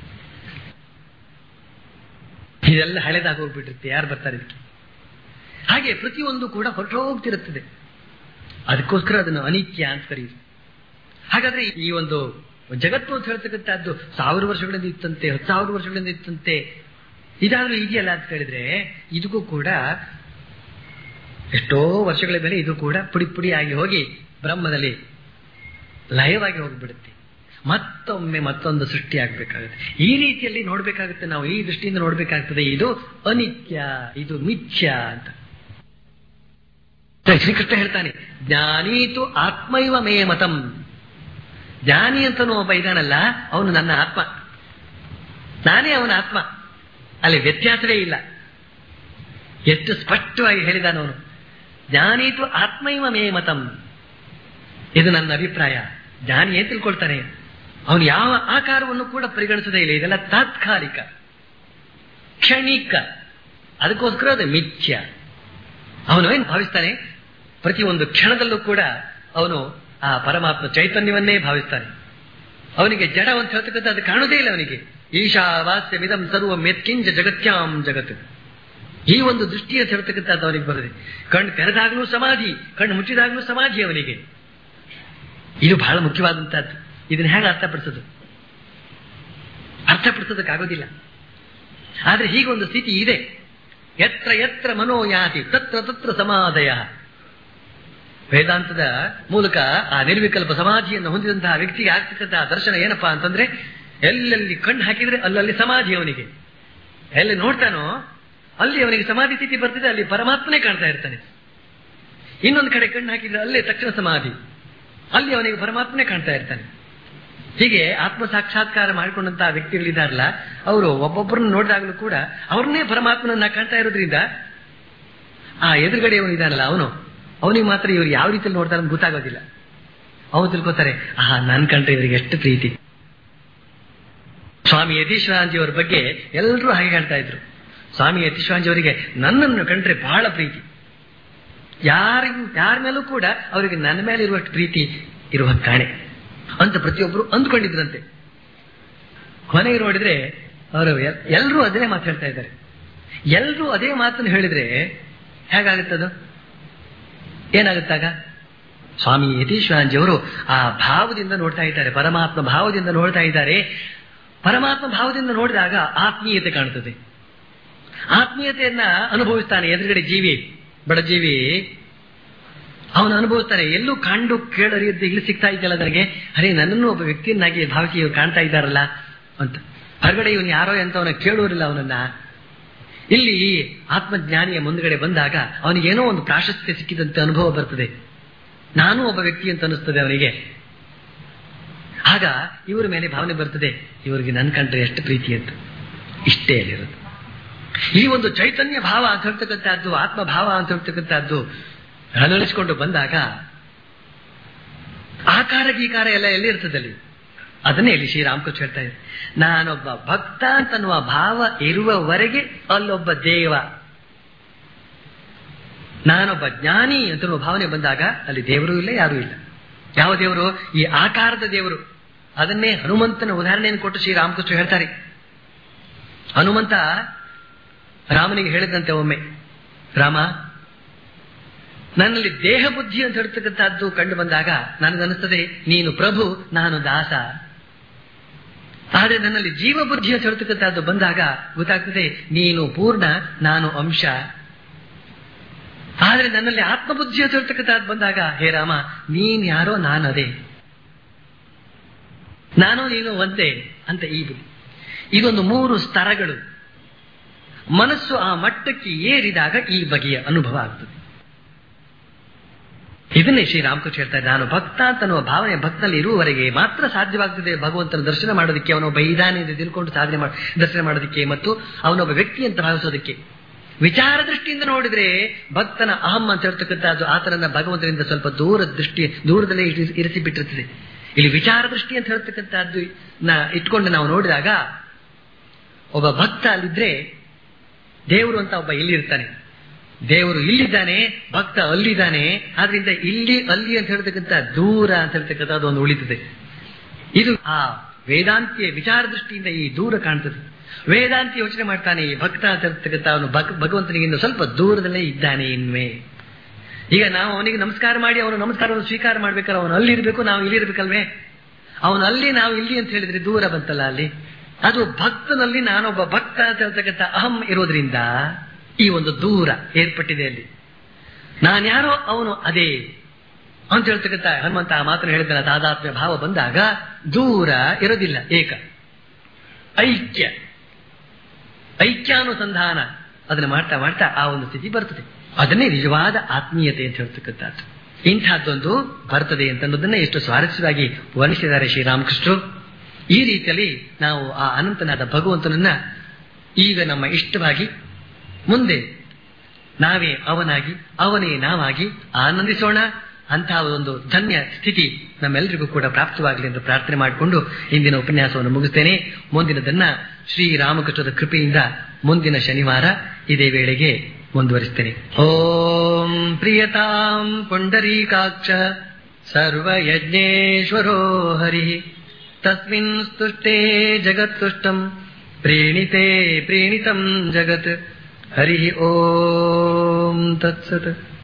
ಇದೆಲ್ಲ ಹಳೆದಾಗಿ ಹೋಗ್ಬಿಟ್ಟಿರುತ್ತೆ ಯಾರು ಬರ್ತಾರೆ ಇದಕ್ಕೆ ಹಾಗೆ ಪ್ರತಿಯೊಂದು ಕೂಡ ಹೊರಟು ಹೋಗ್ತಿರುತ್ತದೆ ಅದಕ್ಕೋಸ್ಕರ ಅದನ್ನು ಅನಿತ್ಯ ಅಂತ ಕರೆಯುದು ಹಾಗಾದ್ರೆ ಈ ಒಂದು ಜಗತ್ತು ಅಂತ ಹೇಳ್ತಕ್ಕಂಥದ್ದು ಸಾವಿರ ವರ್ಷಗಳಿಂದ ಇತ್ತಂತೆ ಹತ್ತು ಸಾವಿರ ವರ್ಷಗಳಿಂದ ಇತ್ತಂತೆ ಇದಾದ್ರೂ ಇದೆಯಲ್ಲ ಅಂತ ಹೇಳಿದ್ರೆ ಇದಕ್ಕೂ ಕೂಡ ಎಷ್ಟೋ ವರ್ಷಗಳ ಮೇಲೆ ಇದು ಕೂಡ ಪುಡಿ ಪುಡಿ ಆಗಿ ಹೋಗಿ ಬ್ರಹ್ಮದಲ್ಲಿ ಲಯವಾಗಿ ಹೋಗಿಬಿಡುತ್ತೆ ಮತ್ತೊಮ್ಮೆ ಮತ್ತೊಂದು ಸೃಷ್ಟಿ ಆಗ್ಬೇಕಾಗುತ್ತೆ ಈ ರೀತಿಯಲ್ಲಿ ನೋಡ್ಬೇಕಾಗುತ್ತೆ ನಾವು ಈ ದೃಷ್ಟಿಯಿಂದ ನೋಡ್ಬೇಕಾಗ್ತದೆ ಇದು ಅನಿತ್ಯ ಇದು ಮಿಥ್ಯ ಅಂತ ಶ್ರೀಕೃಷ್ಣ ಹೇಳ್ತಾನೆ ಜ್ಞಾನೀತು ಆತ್ಮೈವ ಮೇ ಮತಂ ಜ್ಞಾನಿ ಅಂತನೂ ಒಬ್ಬ ಇದಾನಲ್ಲ ಅವನು ನನ್ನ ಆತ್ಮ ನಾನೇ ಅವನ ಆತ್ಮ ಅಲ್ಲಿ ವ್ಯತ್ಯಾಸವೇ ಇಲ್ಲ ಎಷ್ಟು ಸ್ಪಷ್ಟವಾಗಿ ಹೇಳಿದಾನವನು ಜ್ಞಾನೀತು ಆತ್ಮೈವ ಮೇ ಮತಂ ಇದು ನನ್ನ ಅಭಿಪ್ರಾಯ ಜ್ಞಾನಿ ಏನ್ ತಿಳ್ಕೊಳ್ತಾನೆ ಅವನು ಯಾವ ಆಕಾರವನ್ನು ಕೂಡ ಪರಿಗಣಿಸದೇ ಇಲ್ಲ ಇದೆಲ್ಲ ತಾತ್ಕಾಲಿಕ ಕ್ಷಣಿಕ ಅದಕ್ಕೋಸ್ಕರ ಅದು ಮಿಥ್ಯ ಅವನು ಏನು ಭಾವಿಸ್ತಾನೆ ಪ್ರತಿಯೊಂದು ಕ್ಷಣದಲ್ಲೂ ಕೂಡ ಅವನು ಆ ಪರಮಾತ್ಮ ಚೈತನ್ಯವನ್ನೇ ಭಾವಿಸ್ತಾನೆ ಅವನಿಗೆ ಜಡ ಅಂತ ಹೇಳ್ತಕ್ಕಂಥ ಅದು ಕಾಣುವುದೇ ಇಲ್ಲ ಅವನಿಗೆ ಈಶಾವಾಸ್ಯಮಿದಂ ಸರ್ವ ಮೆತ್ಕಿಂಜ ಜಗತ್ಯಾಂ ಜಗತ್ ಈ ಒಂದು ದೃಷ್ಟಿ ಅಂತ ಹೇಳ್ತಕ್ಕಂಥದ್ದು ಅವನಿಗೆ ಬರದೆ ಕಣ್ಣು ತೆರೆದಾಗಲೂ ಸಮಾಧಿ ಕಣ್ಣು ಮುಚ್ಚಿದಾಗಲೂ ಸಮಾಧಿ ಅವನಿಗೆ ಇದು ಬಹಳ ಮುಖ್ಯವಾದಂತಹದ್ದು ಇದನ್ನ ಹೇಗೆ ಅರ್ಥಪಡಿಸೋದು ಅರ್ಥಪಡಿಸೋದಕ್ಕಾಗೋದಿಲ್ಲ ಆದ್ರೆ ಹೀಗೊಂದು ಸ್ಥಿತಿ ಇದೆ ಎತ್ರ ಎತ್ರ ಮನೋಯಾತಿ ತತ್ರ ತತ್ರ ಸಮಾಧಯ ವೇದಾಂತದ ಮೂಲಕ ಆ ನಿರ್ವಿಕಲ್ಪ ಸಮಾಧಿಯನ್ನು ಹೊಂದಿದಂತಹ ವ್ಯಕ್ತಿಗೆ ಆಗ್ತಕ್ಕಂತಹ ದರ್ಶನ ಏನಪ್ಪಾ ಅಂತಂದ್ರೆ ಎಲ್ಲೆಲ್ಲಿ ಕಣ್ಣು ಹಾಕಿದ್ರೆ ಅಲ್ಲಲ್ಲಿ ಸಮಾಧಿ ಅವನಿಗೆ ಎಲ್ಲಿ ನೋಡ್ತಾನೋ ಅಲ್ಲಿ ಅವನಿಗೆ ಸಮಾಧಿ ಸ್ಥಿತಿ ಬರ್ತಿದೆ ಅಲ್ಲಿ ಪರಮಾತ್ಮನೇ ಕಾಣ್ತಾ ಇರ್ತಾನೆ ಇನ್ನೊಂದು ಕಡೆ ಕಣ್ಣು ಹಾಕಿದ್ರೆ ಅಲ್ಲೇ ತಕ್ಷಣ ಸಮಾಧಿ ಅಲ್ಲಿ ಅವನಿಗೆ ಪರಮಾತ್ಮನೇ ಕಾಣ್ತಾ ಇರ್ತಾನೆ ಹೀಗೆ ಆತ್ಮ ಸಾಕ್ಷಾತ್ಕಾರ ಮಾಡಿಕೊಂಡಂತಹ ವ್ಯಕ್ತಿಗಳಿದಾರಲ್ಲ ಅವರು ಒಬ್ಬೊಬ್ಬರನ್ನ ನೋಡಿದಾಗಲೂ ಕೂಡ ಅವ್ರನ್ನೇ ಪರಮಾತ್ಮನನ್ನ ಕಾಣ್ತಾ ಇರೋದ್ರಿಂದ ಆ ಎದುರುಗಡೆ ಅವನು ಇದಾನಲ್ಲ ಅವನು ಅವನಿಗೆ ಮಾತ್ರ ಇವ್ರು ಯಾವ ರೀತಿಯಲ್ಲಿ ನೋಡ್ತಾರೆ ಅಂತ ಗೊತ್ತಾಗೋದಿಲ್ಲ ಅವನು ತಿಳ್ಕೊತಾರೆ ಆಹಾ ನನ್ ಕಂಡ್ರೆ ಇವರಿಗೆ ಎಷ್ಟು ಪ್ರೀತಿ ಸ್ವಾಮಿ ಯತೀಶ್ವರಾಂಜಿಯವರ ಬಗ್ಗೆ ಎಲ್ಲರೂ ಹಾಗೆ ಹೇಳ್ತಾ ಇದ್ರು ಸ್ವಾಮಿ ಯತೀಶ್ವರಾಂಜಿಯವರಿಗೆ ನನ್ನನ್ನು ಕಂಡ್ರೆ ಬಹಳ ಪ್ರೀತಿ ಯಾರಿಗೂ ಯಾರ ಮೇಲೂ ಕೂಡ ಅವರಿಗೆ ನನ್ನ ಮೇಲೆ ಇರುವಷ್ಟು ಪ್ರೀತಿ ಇರುವ ಕಾಣೆ ಅಂತ ಪ್ರತಿಯೊಬ್ಬರು ಅಂದ್ಕೊಂಡಿದ್ರಂತೆ ಕೊನೆಗೆ ನೋಡಿದ್ರೆ ಅವರು ಎಲ್ಲರೂ ಅದೇ ಮಾತು ಹೇಳ್ತಾ ಇದ್ದಾರೆ ಎಲ್ಲರೂ ಅದೇ ಮಾತನ್ನು ಹೇಳಿದ್ರೆ ಹೇಗಾಗುತ್ತದು ಏನಾಗುತ್ತಾಗ ಸ್ವಾಮಿ ಯತೀಶ್ವರಾಂಜಿಯವರು ಆ ಭಾವದಿಂದ ನೋಡ್ತಾ ಇದ್ದಾರೆ ಪರಮಾತ್ಮ ಭಾವದಿಂದ ನೋಡ್ತಾ ಇದ್ದಾರೆ ಪರಮಾತ್ಮ ಭಾವದಿಂದ ನೋಡಿದಾಗ ಆತ್ಮೀಯತೆ ಕಾಣುತ್ತದೆ ಆತ್ಮೀಯತೆಯನ್ನ ಅನುಭವಿಸ್ತಾನೆ ಎದುರುಗಡೆ ಜೀವಿ ಬಡ ಜೀವಿ ಅವನು ಅನುಭವಿಸ್ತಾನೆ ಎಲ್ಲೂ ಕಂಡು ಕೇಳರಿಯದ್ದು ಇಲ್ಲಿ ಸಿಗ್ತಾ ಇದೆಯಲ್ಲ ನನಗೆ ಅರೆ ನನ್ನನ್ನು ಒಬ್ಬ ವ್ಯಕ್ತಿಯನ್ನಾಗಿ ಭಾವಿಸಿ ಇವ್ರು ಕಾಣ್ತಾ ಇದ್ದಾರಲ್ಲ ಅಂತ ಹೊರಗಡೆ ಇವನು ಯಾರೋ ಎಂತವನ ಕೇಳುವರಿಲ್ಲ ಅವನನ್ನ ಇಲ್ಲಿ ಆತ್ಮಜ್ಞಾನಿಯ ಮುಂದ್ಗಡೆ ಬಂದಾಗ ಅವನಿಗೇನೋ ಒಂದು ಪ್ರಾಶಸ್ತ್ಯ ಸಿಕ್ಕಿದಂತೆ ಅನುಭವ ಬರ್ತದೆ ನಾನು ಒಬ್ಬ ವ್ಯಕ್ತಿ ಅಂತ ಅನಿಸ್ತದೆ ಅವನಿಗೆ ಆಗ ಇವರ ಮೇಲೆ ಭಾವನೆ ಬರ್ತದೆ ಇವರಿಗೆ ನನ್ನ ಕಂಡ್ರೆ ಎಷ್ಟು ಪ್ರೀತಿ ಅಂತ ಇಷ್ಟೇ ಅಲ್ಲಿರೋದು ಈ ಒಂದು ಚೈತನ್ಯ ಭಾವ ಅಂತ ಹೇಳ್ತಕ್ಕಂಥದ್ದು ಆತ್ಮಭಾವ ಅಂತ ಹೇಳ್ತಕ್ಕಂಥದ್ದು ಅಳವಡಿಸಿಕೊಂಡು ಬಂದಾಗ ಆಕಾರ ಗೀಕಾರ ಎಲ್ಲ ಎಲ್ಲಿ ಇರ್ತದಲ್ಲಿ ಅದನ್ನೇ ಇಲ್ಲಿ ಶ್ರೀರಾಮಕೃಷ್ಣ ಹೇಳ್ತಾ ಇದ್ದಾರೆ ನಾನೊಬ್ಬ ಭಕ್ತ ಅಂತನ್ನುವ ಭಾವ ಇರುವವರೆಗೆ ಅಲ್ಲೊಬ್ಬ ದೇವ ನಾನೊಬ್ಬ ಜ್ಞಾನಿ ಅಂತನ್ನುವ ಭಾವನೆ ಬಂದಾಗ ಅಲ್ಲಿ ದೇವರು ಇಲ್ಲ ಯಾರೂ ಇಲ್ಲ ಯಾವ ದೇವರು ಈ ಆಕಾರದ ದೇವರು ಅದನ್ನೇ ಹನುಮಂತನ ಉದಾಹರಣೆಯನ್ನು ಕೊಟ್ಟು ಶ್ರೀರಾಮಕೃಷ್ಣ ಹೇಳ್ತಾರೆ ಹನುಮಂತ ರಾಮನಿಗೆ ಹೇಳಿದಂತೆ ಒಮ್ಮೆ ರಾಮ ನನ್ನಲ್ಲಿ ದೇಹ ಬುದ್ಧಿ ಅಂತ ಹೇಳ್ತಕ್ಕಂಥದ್ದು ಕಂಡು ಬಂದಾಗ ನನಗನ್ನಿಸ್ತದೆ ನೀನು ಪ್ರಭು ನಾನು ದಾಸ ಆದರೆ ನನ್ನಲ್ಲಿ ಜೀವ ಬುದ್ಧಿ ಅಂತ ಹೇಳ್ತಕ್ಕಂಥದ್ದು ಬಂದಾಗ ಗೊತ್ತಾಗ್ತದೆ ನೀನು ಪೂರ್ಣ ನಾನು ಅಂಶ ಆದರೆ ನನ್ನಲ್ಲಿ ಆತ್ಮಬುದ್ಧಿ ಅಂತ ಹೇಳ್ತಕ್ಕಂಥದ್ದು ಬಂದಾಗ ಹೇ ರಾಮ ನೀನ್ ಯಾರೋ ನಾನದೇ ನಾನು ನೀನು ಒಂದೇ ಅಂತ ಈ ಬುದ್ಧಿ ಇದೊಂದು ಮೂರು ಸ್ತರಗಳು ಮನಸ್ಸು ಆ ಮಟ್ಟಕ್ಕೆ ಏರಿದಾಗ ಈ ಬಗೆಯ ಅನುಭವ ಆಗ್ತದೆ ಇದನ್ನೇ ಶ್ರೀರಾಮಕೃಷ್ಣ ಹೇಳ್ತಾರೆ ನಾನು ಭಕ್ತ ಅಂತನ್ನುವ ಭಾವನೆ ಭಕ್ತನಲ್ಲಿ ಇರುವವರೆಗೆ ಮಾತ್ರ ಸಾಧ್ಯವಾಗ್ತದೆ ಭಗವಂತನ ದರ್ಶನ ಮಾಡೋದಕ್ಕೆ ಅವನೊಬ್ಬ ಇದಾನೆ ಎಂದು ತಿಳ್ಕೊಂಡು ಸಾಧನೆ ಮಾಡಿ ದರ್ಶನ ಮಾಡೋದಕ್ಕೆ ಮತ್ತು ಅವನೊಬ್ಬ ವ್ಯಕ್ತಿ ಅಂತ ಭಾವಿಸೋದಕ್ಕೆ ವಿಚಾರ ದೃಷ್ಟಿಯಿಂದ ನೋಡಿದ್ರೆ ಭಕ್ತನ ಅಹಂ ಅಂತ ಹೇಳ್ತಕ್ಕಂಥದ್ದು ಆತನನ್ನ ಭಗವಂತನಿಂದ ಸ್ವಲ್ಪ ದೂರ ದೃಷ್ಟಿ ದೂರದಲ್ಲೇ ಇರಿಸಿ ಬಿಟ್ಟಿರ್ತದೆ ಇಲ್ಲಿ ವಿಚಾರ ದೃಷ್ಟಿ ಅಂತ ಹೇಳ್ತಕ್ಕಂಥದ್ದು ನ ಇಟ್ಕೊಂಡು ನಾವು ನೋಡಿದಾಗ ಒಬ್ಬ ಭಕ್ತ ಅಲ್ಲಿದ್ರೆ ದೇವರು ಅಂತ ಒಬ್ಬ ಇಲ್ಲಿರ್ತಾನೆ ದೇವರು ಇಲ್ಲಿದ್ದಾನೆ ಭಕ್ತ ಅಲ್ಲಿದ್ದಾನೆ ಆದ್ರಿಂದ ಇಲ್ಲಿ ಅಲ್ಲಿ ಅಂತ ಹೇಳ್ತಕ್ಕಂಥ ದೂರ ಅಂತ ಹೇಳ್ತಕ್ಕಂಥ ಒಂದು ಉಳಿತದೆ ಇದು ಆ ವೇದಾಂತಿಯ ವಿಚಾರ ದೃಷ್ಟಿಯಿಂದ ಈ ದೂರ ಕಾಣ್ತದೆ ವೇದಾಂತಿ ಯೋಚನೆ ಮಾಡ್ತಾನೆ ಈ ಭಕ್ತ ಅಂತ ಹೇಳ್ತಕ್ಕಂಥ ಅವನು ಭಗವಂತನಿಗಿಂತ ಸ್ವಲ್ಪ ದೂರದಲ್ಲೇ ಇದ್ದಾನೆ ಇನ್ವೇ ಈಗ ನಾವು ಅವನಿಗೆ ನಮಸ್ಕಾರ ಮಾಡಿ ಅವನು ನಮಸ್ಕಾರವನ್ನು ಸ್ವೀಕಾರ ಮಾಡ್ಬೇಕಾದ್ರೆ ಅವನು ಅಲ್ಲಿ ಇರಬೇಕು ನಾವು ಇಲ್ಲಿ ಇರ್ಬೇಕಲ್ವೇ ಅವನು ಅಲ್ಲಿ ನಾವು ಇಲ್ಲಿ ಅಂತ ಹೇಳಿದ್ರೆ ದೂರ ಬಂತಲ್ಲ ಅಲ್ಲಿ ಅದು ಭಕ್ತನಲ್ಲಿ ನಾನೊಬ್ಬ ಭಕ್ತ ಅಂತ ಹೇಳ್ತಕ್ಕಂಥ ಅಹಂ ಇರೋದ್ರಿಂದ ಈ ಒಂದು ದೂರ ಏರ್ಪಟ್ಟಿದೆ ಅಲ್ಲಿ ನಾನ್ಯಾರೋ ಅವನು ಅದೇ ಅಂತ ಹೇಳ್ತಕ್ಕಂಥ ಹನುಮಂತ ಆ ಮಾತನ್ನು ಹೇಳಿದ ತಾದಾತ್ಮ್ಯ ಭಾವ ಬಂದಾಗ ದೂರ ಇರೋದಿಲ್ಲ ಏಕ ಐಕ್ಯ ಐಕ್ಯಾನುಸಂಧಾನ ಅದನ್ನು ಮಾಡ್ತಾ ಮಾಡ್ತಾ ಆ ಒಂದು ಸ್ಥಿತಿ ಬರ್ತದೆ ಅದನ್ನೇ ನಿಜವಾದ ಆತ್ಮೀಯತೆ ಅಂತ ಹೇಳ್ತಕ್ಕಂಥದ್ದು ಇಂಥದ್ದೊಂದು ಬರ್ತದೆ ಅಂತ ಅನ್ನೋದನ್ನ ಎಷ್ಟು ಸ್ವಾರಸ್ಯವಾಗಿ ವರ್ಣಿಸಿದ್ದಾರೆ ಶ್ರೀರಾಮಕೃಷ್ಣರು ಈ ರೀತಿಯಲ್ಲಿ ನಾವು ಆ ಅನಂತನಾದ ಭಗವಂತನನ್ನ ಈಗ ನಮ್ಮ ಇಷ್ಟವಾಗಿ ಮುಂದೆ ನಾವೇ ಅವನಾಗಿ ಅವನೇ ನಾವಾಗಿ ಆನಂದಿಸೋಣ ಅಂತಹ ಒಂದು ಧನ್ಯ ಸ್ಥಿತಿ ನಮ್ಮೆಲ್ಲರಿಗೂ ಕೂಡ ಪ್ರಾಪ್ತವಾಗಲಿ ಎಂದು ಪ್ರಾರ್ಥನೆ ಮಾಡಿಕೊಂಡು ಇಂದಿನ ಉಪನ್ಯಾಸವನ್ನು ಮುಗಿಸ್ತೇನೆ ಮುಂದಿನದನ್ನ ಶ್ರೀರಾಮಕೃಷ್ಣದ ಕೃಪೆಯಿಂದ ಮುಂದಿನ ಶನಿವಾರ ಇದೇ ವೇಳೆಗೆ ಮುಂದುವರಿಸ್ತೇನೆ ಓಂ ಪ್ರಿಯತಾಂ ಪುಂಡರೀಕಾಕ್ಷ ಸರ್ವಯಜ್ಞೇಶ್ವರೋ ಹರಿ ತಸ್ಮಿನ್ ಸ್ತುಷ್ಟೇ ಜಗತ್ತುಷ್ಟಂ ಪ್ರೇಣಿತೆ ಪ್ರೇಣಿತಂ ಜಗತ್ ಹರಿ ಓಂ ತತ್ಸತ್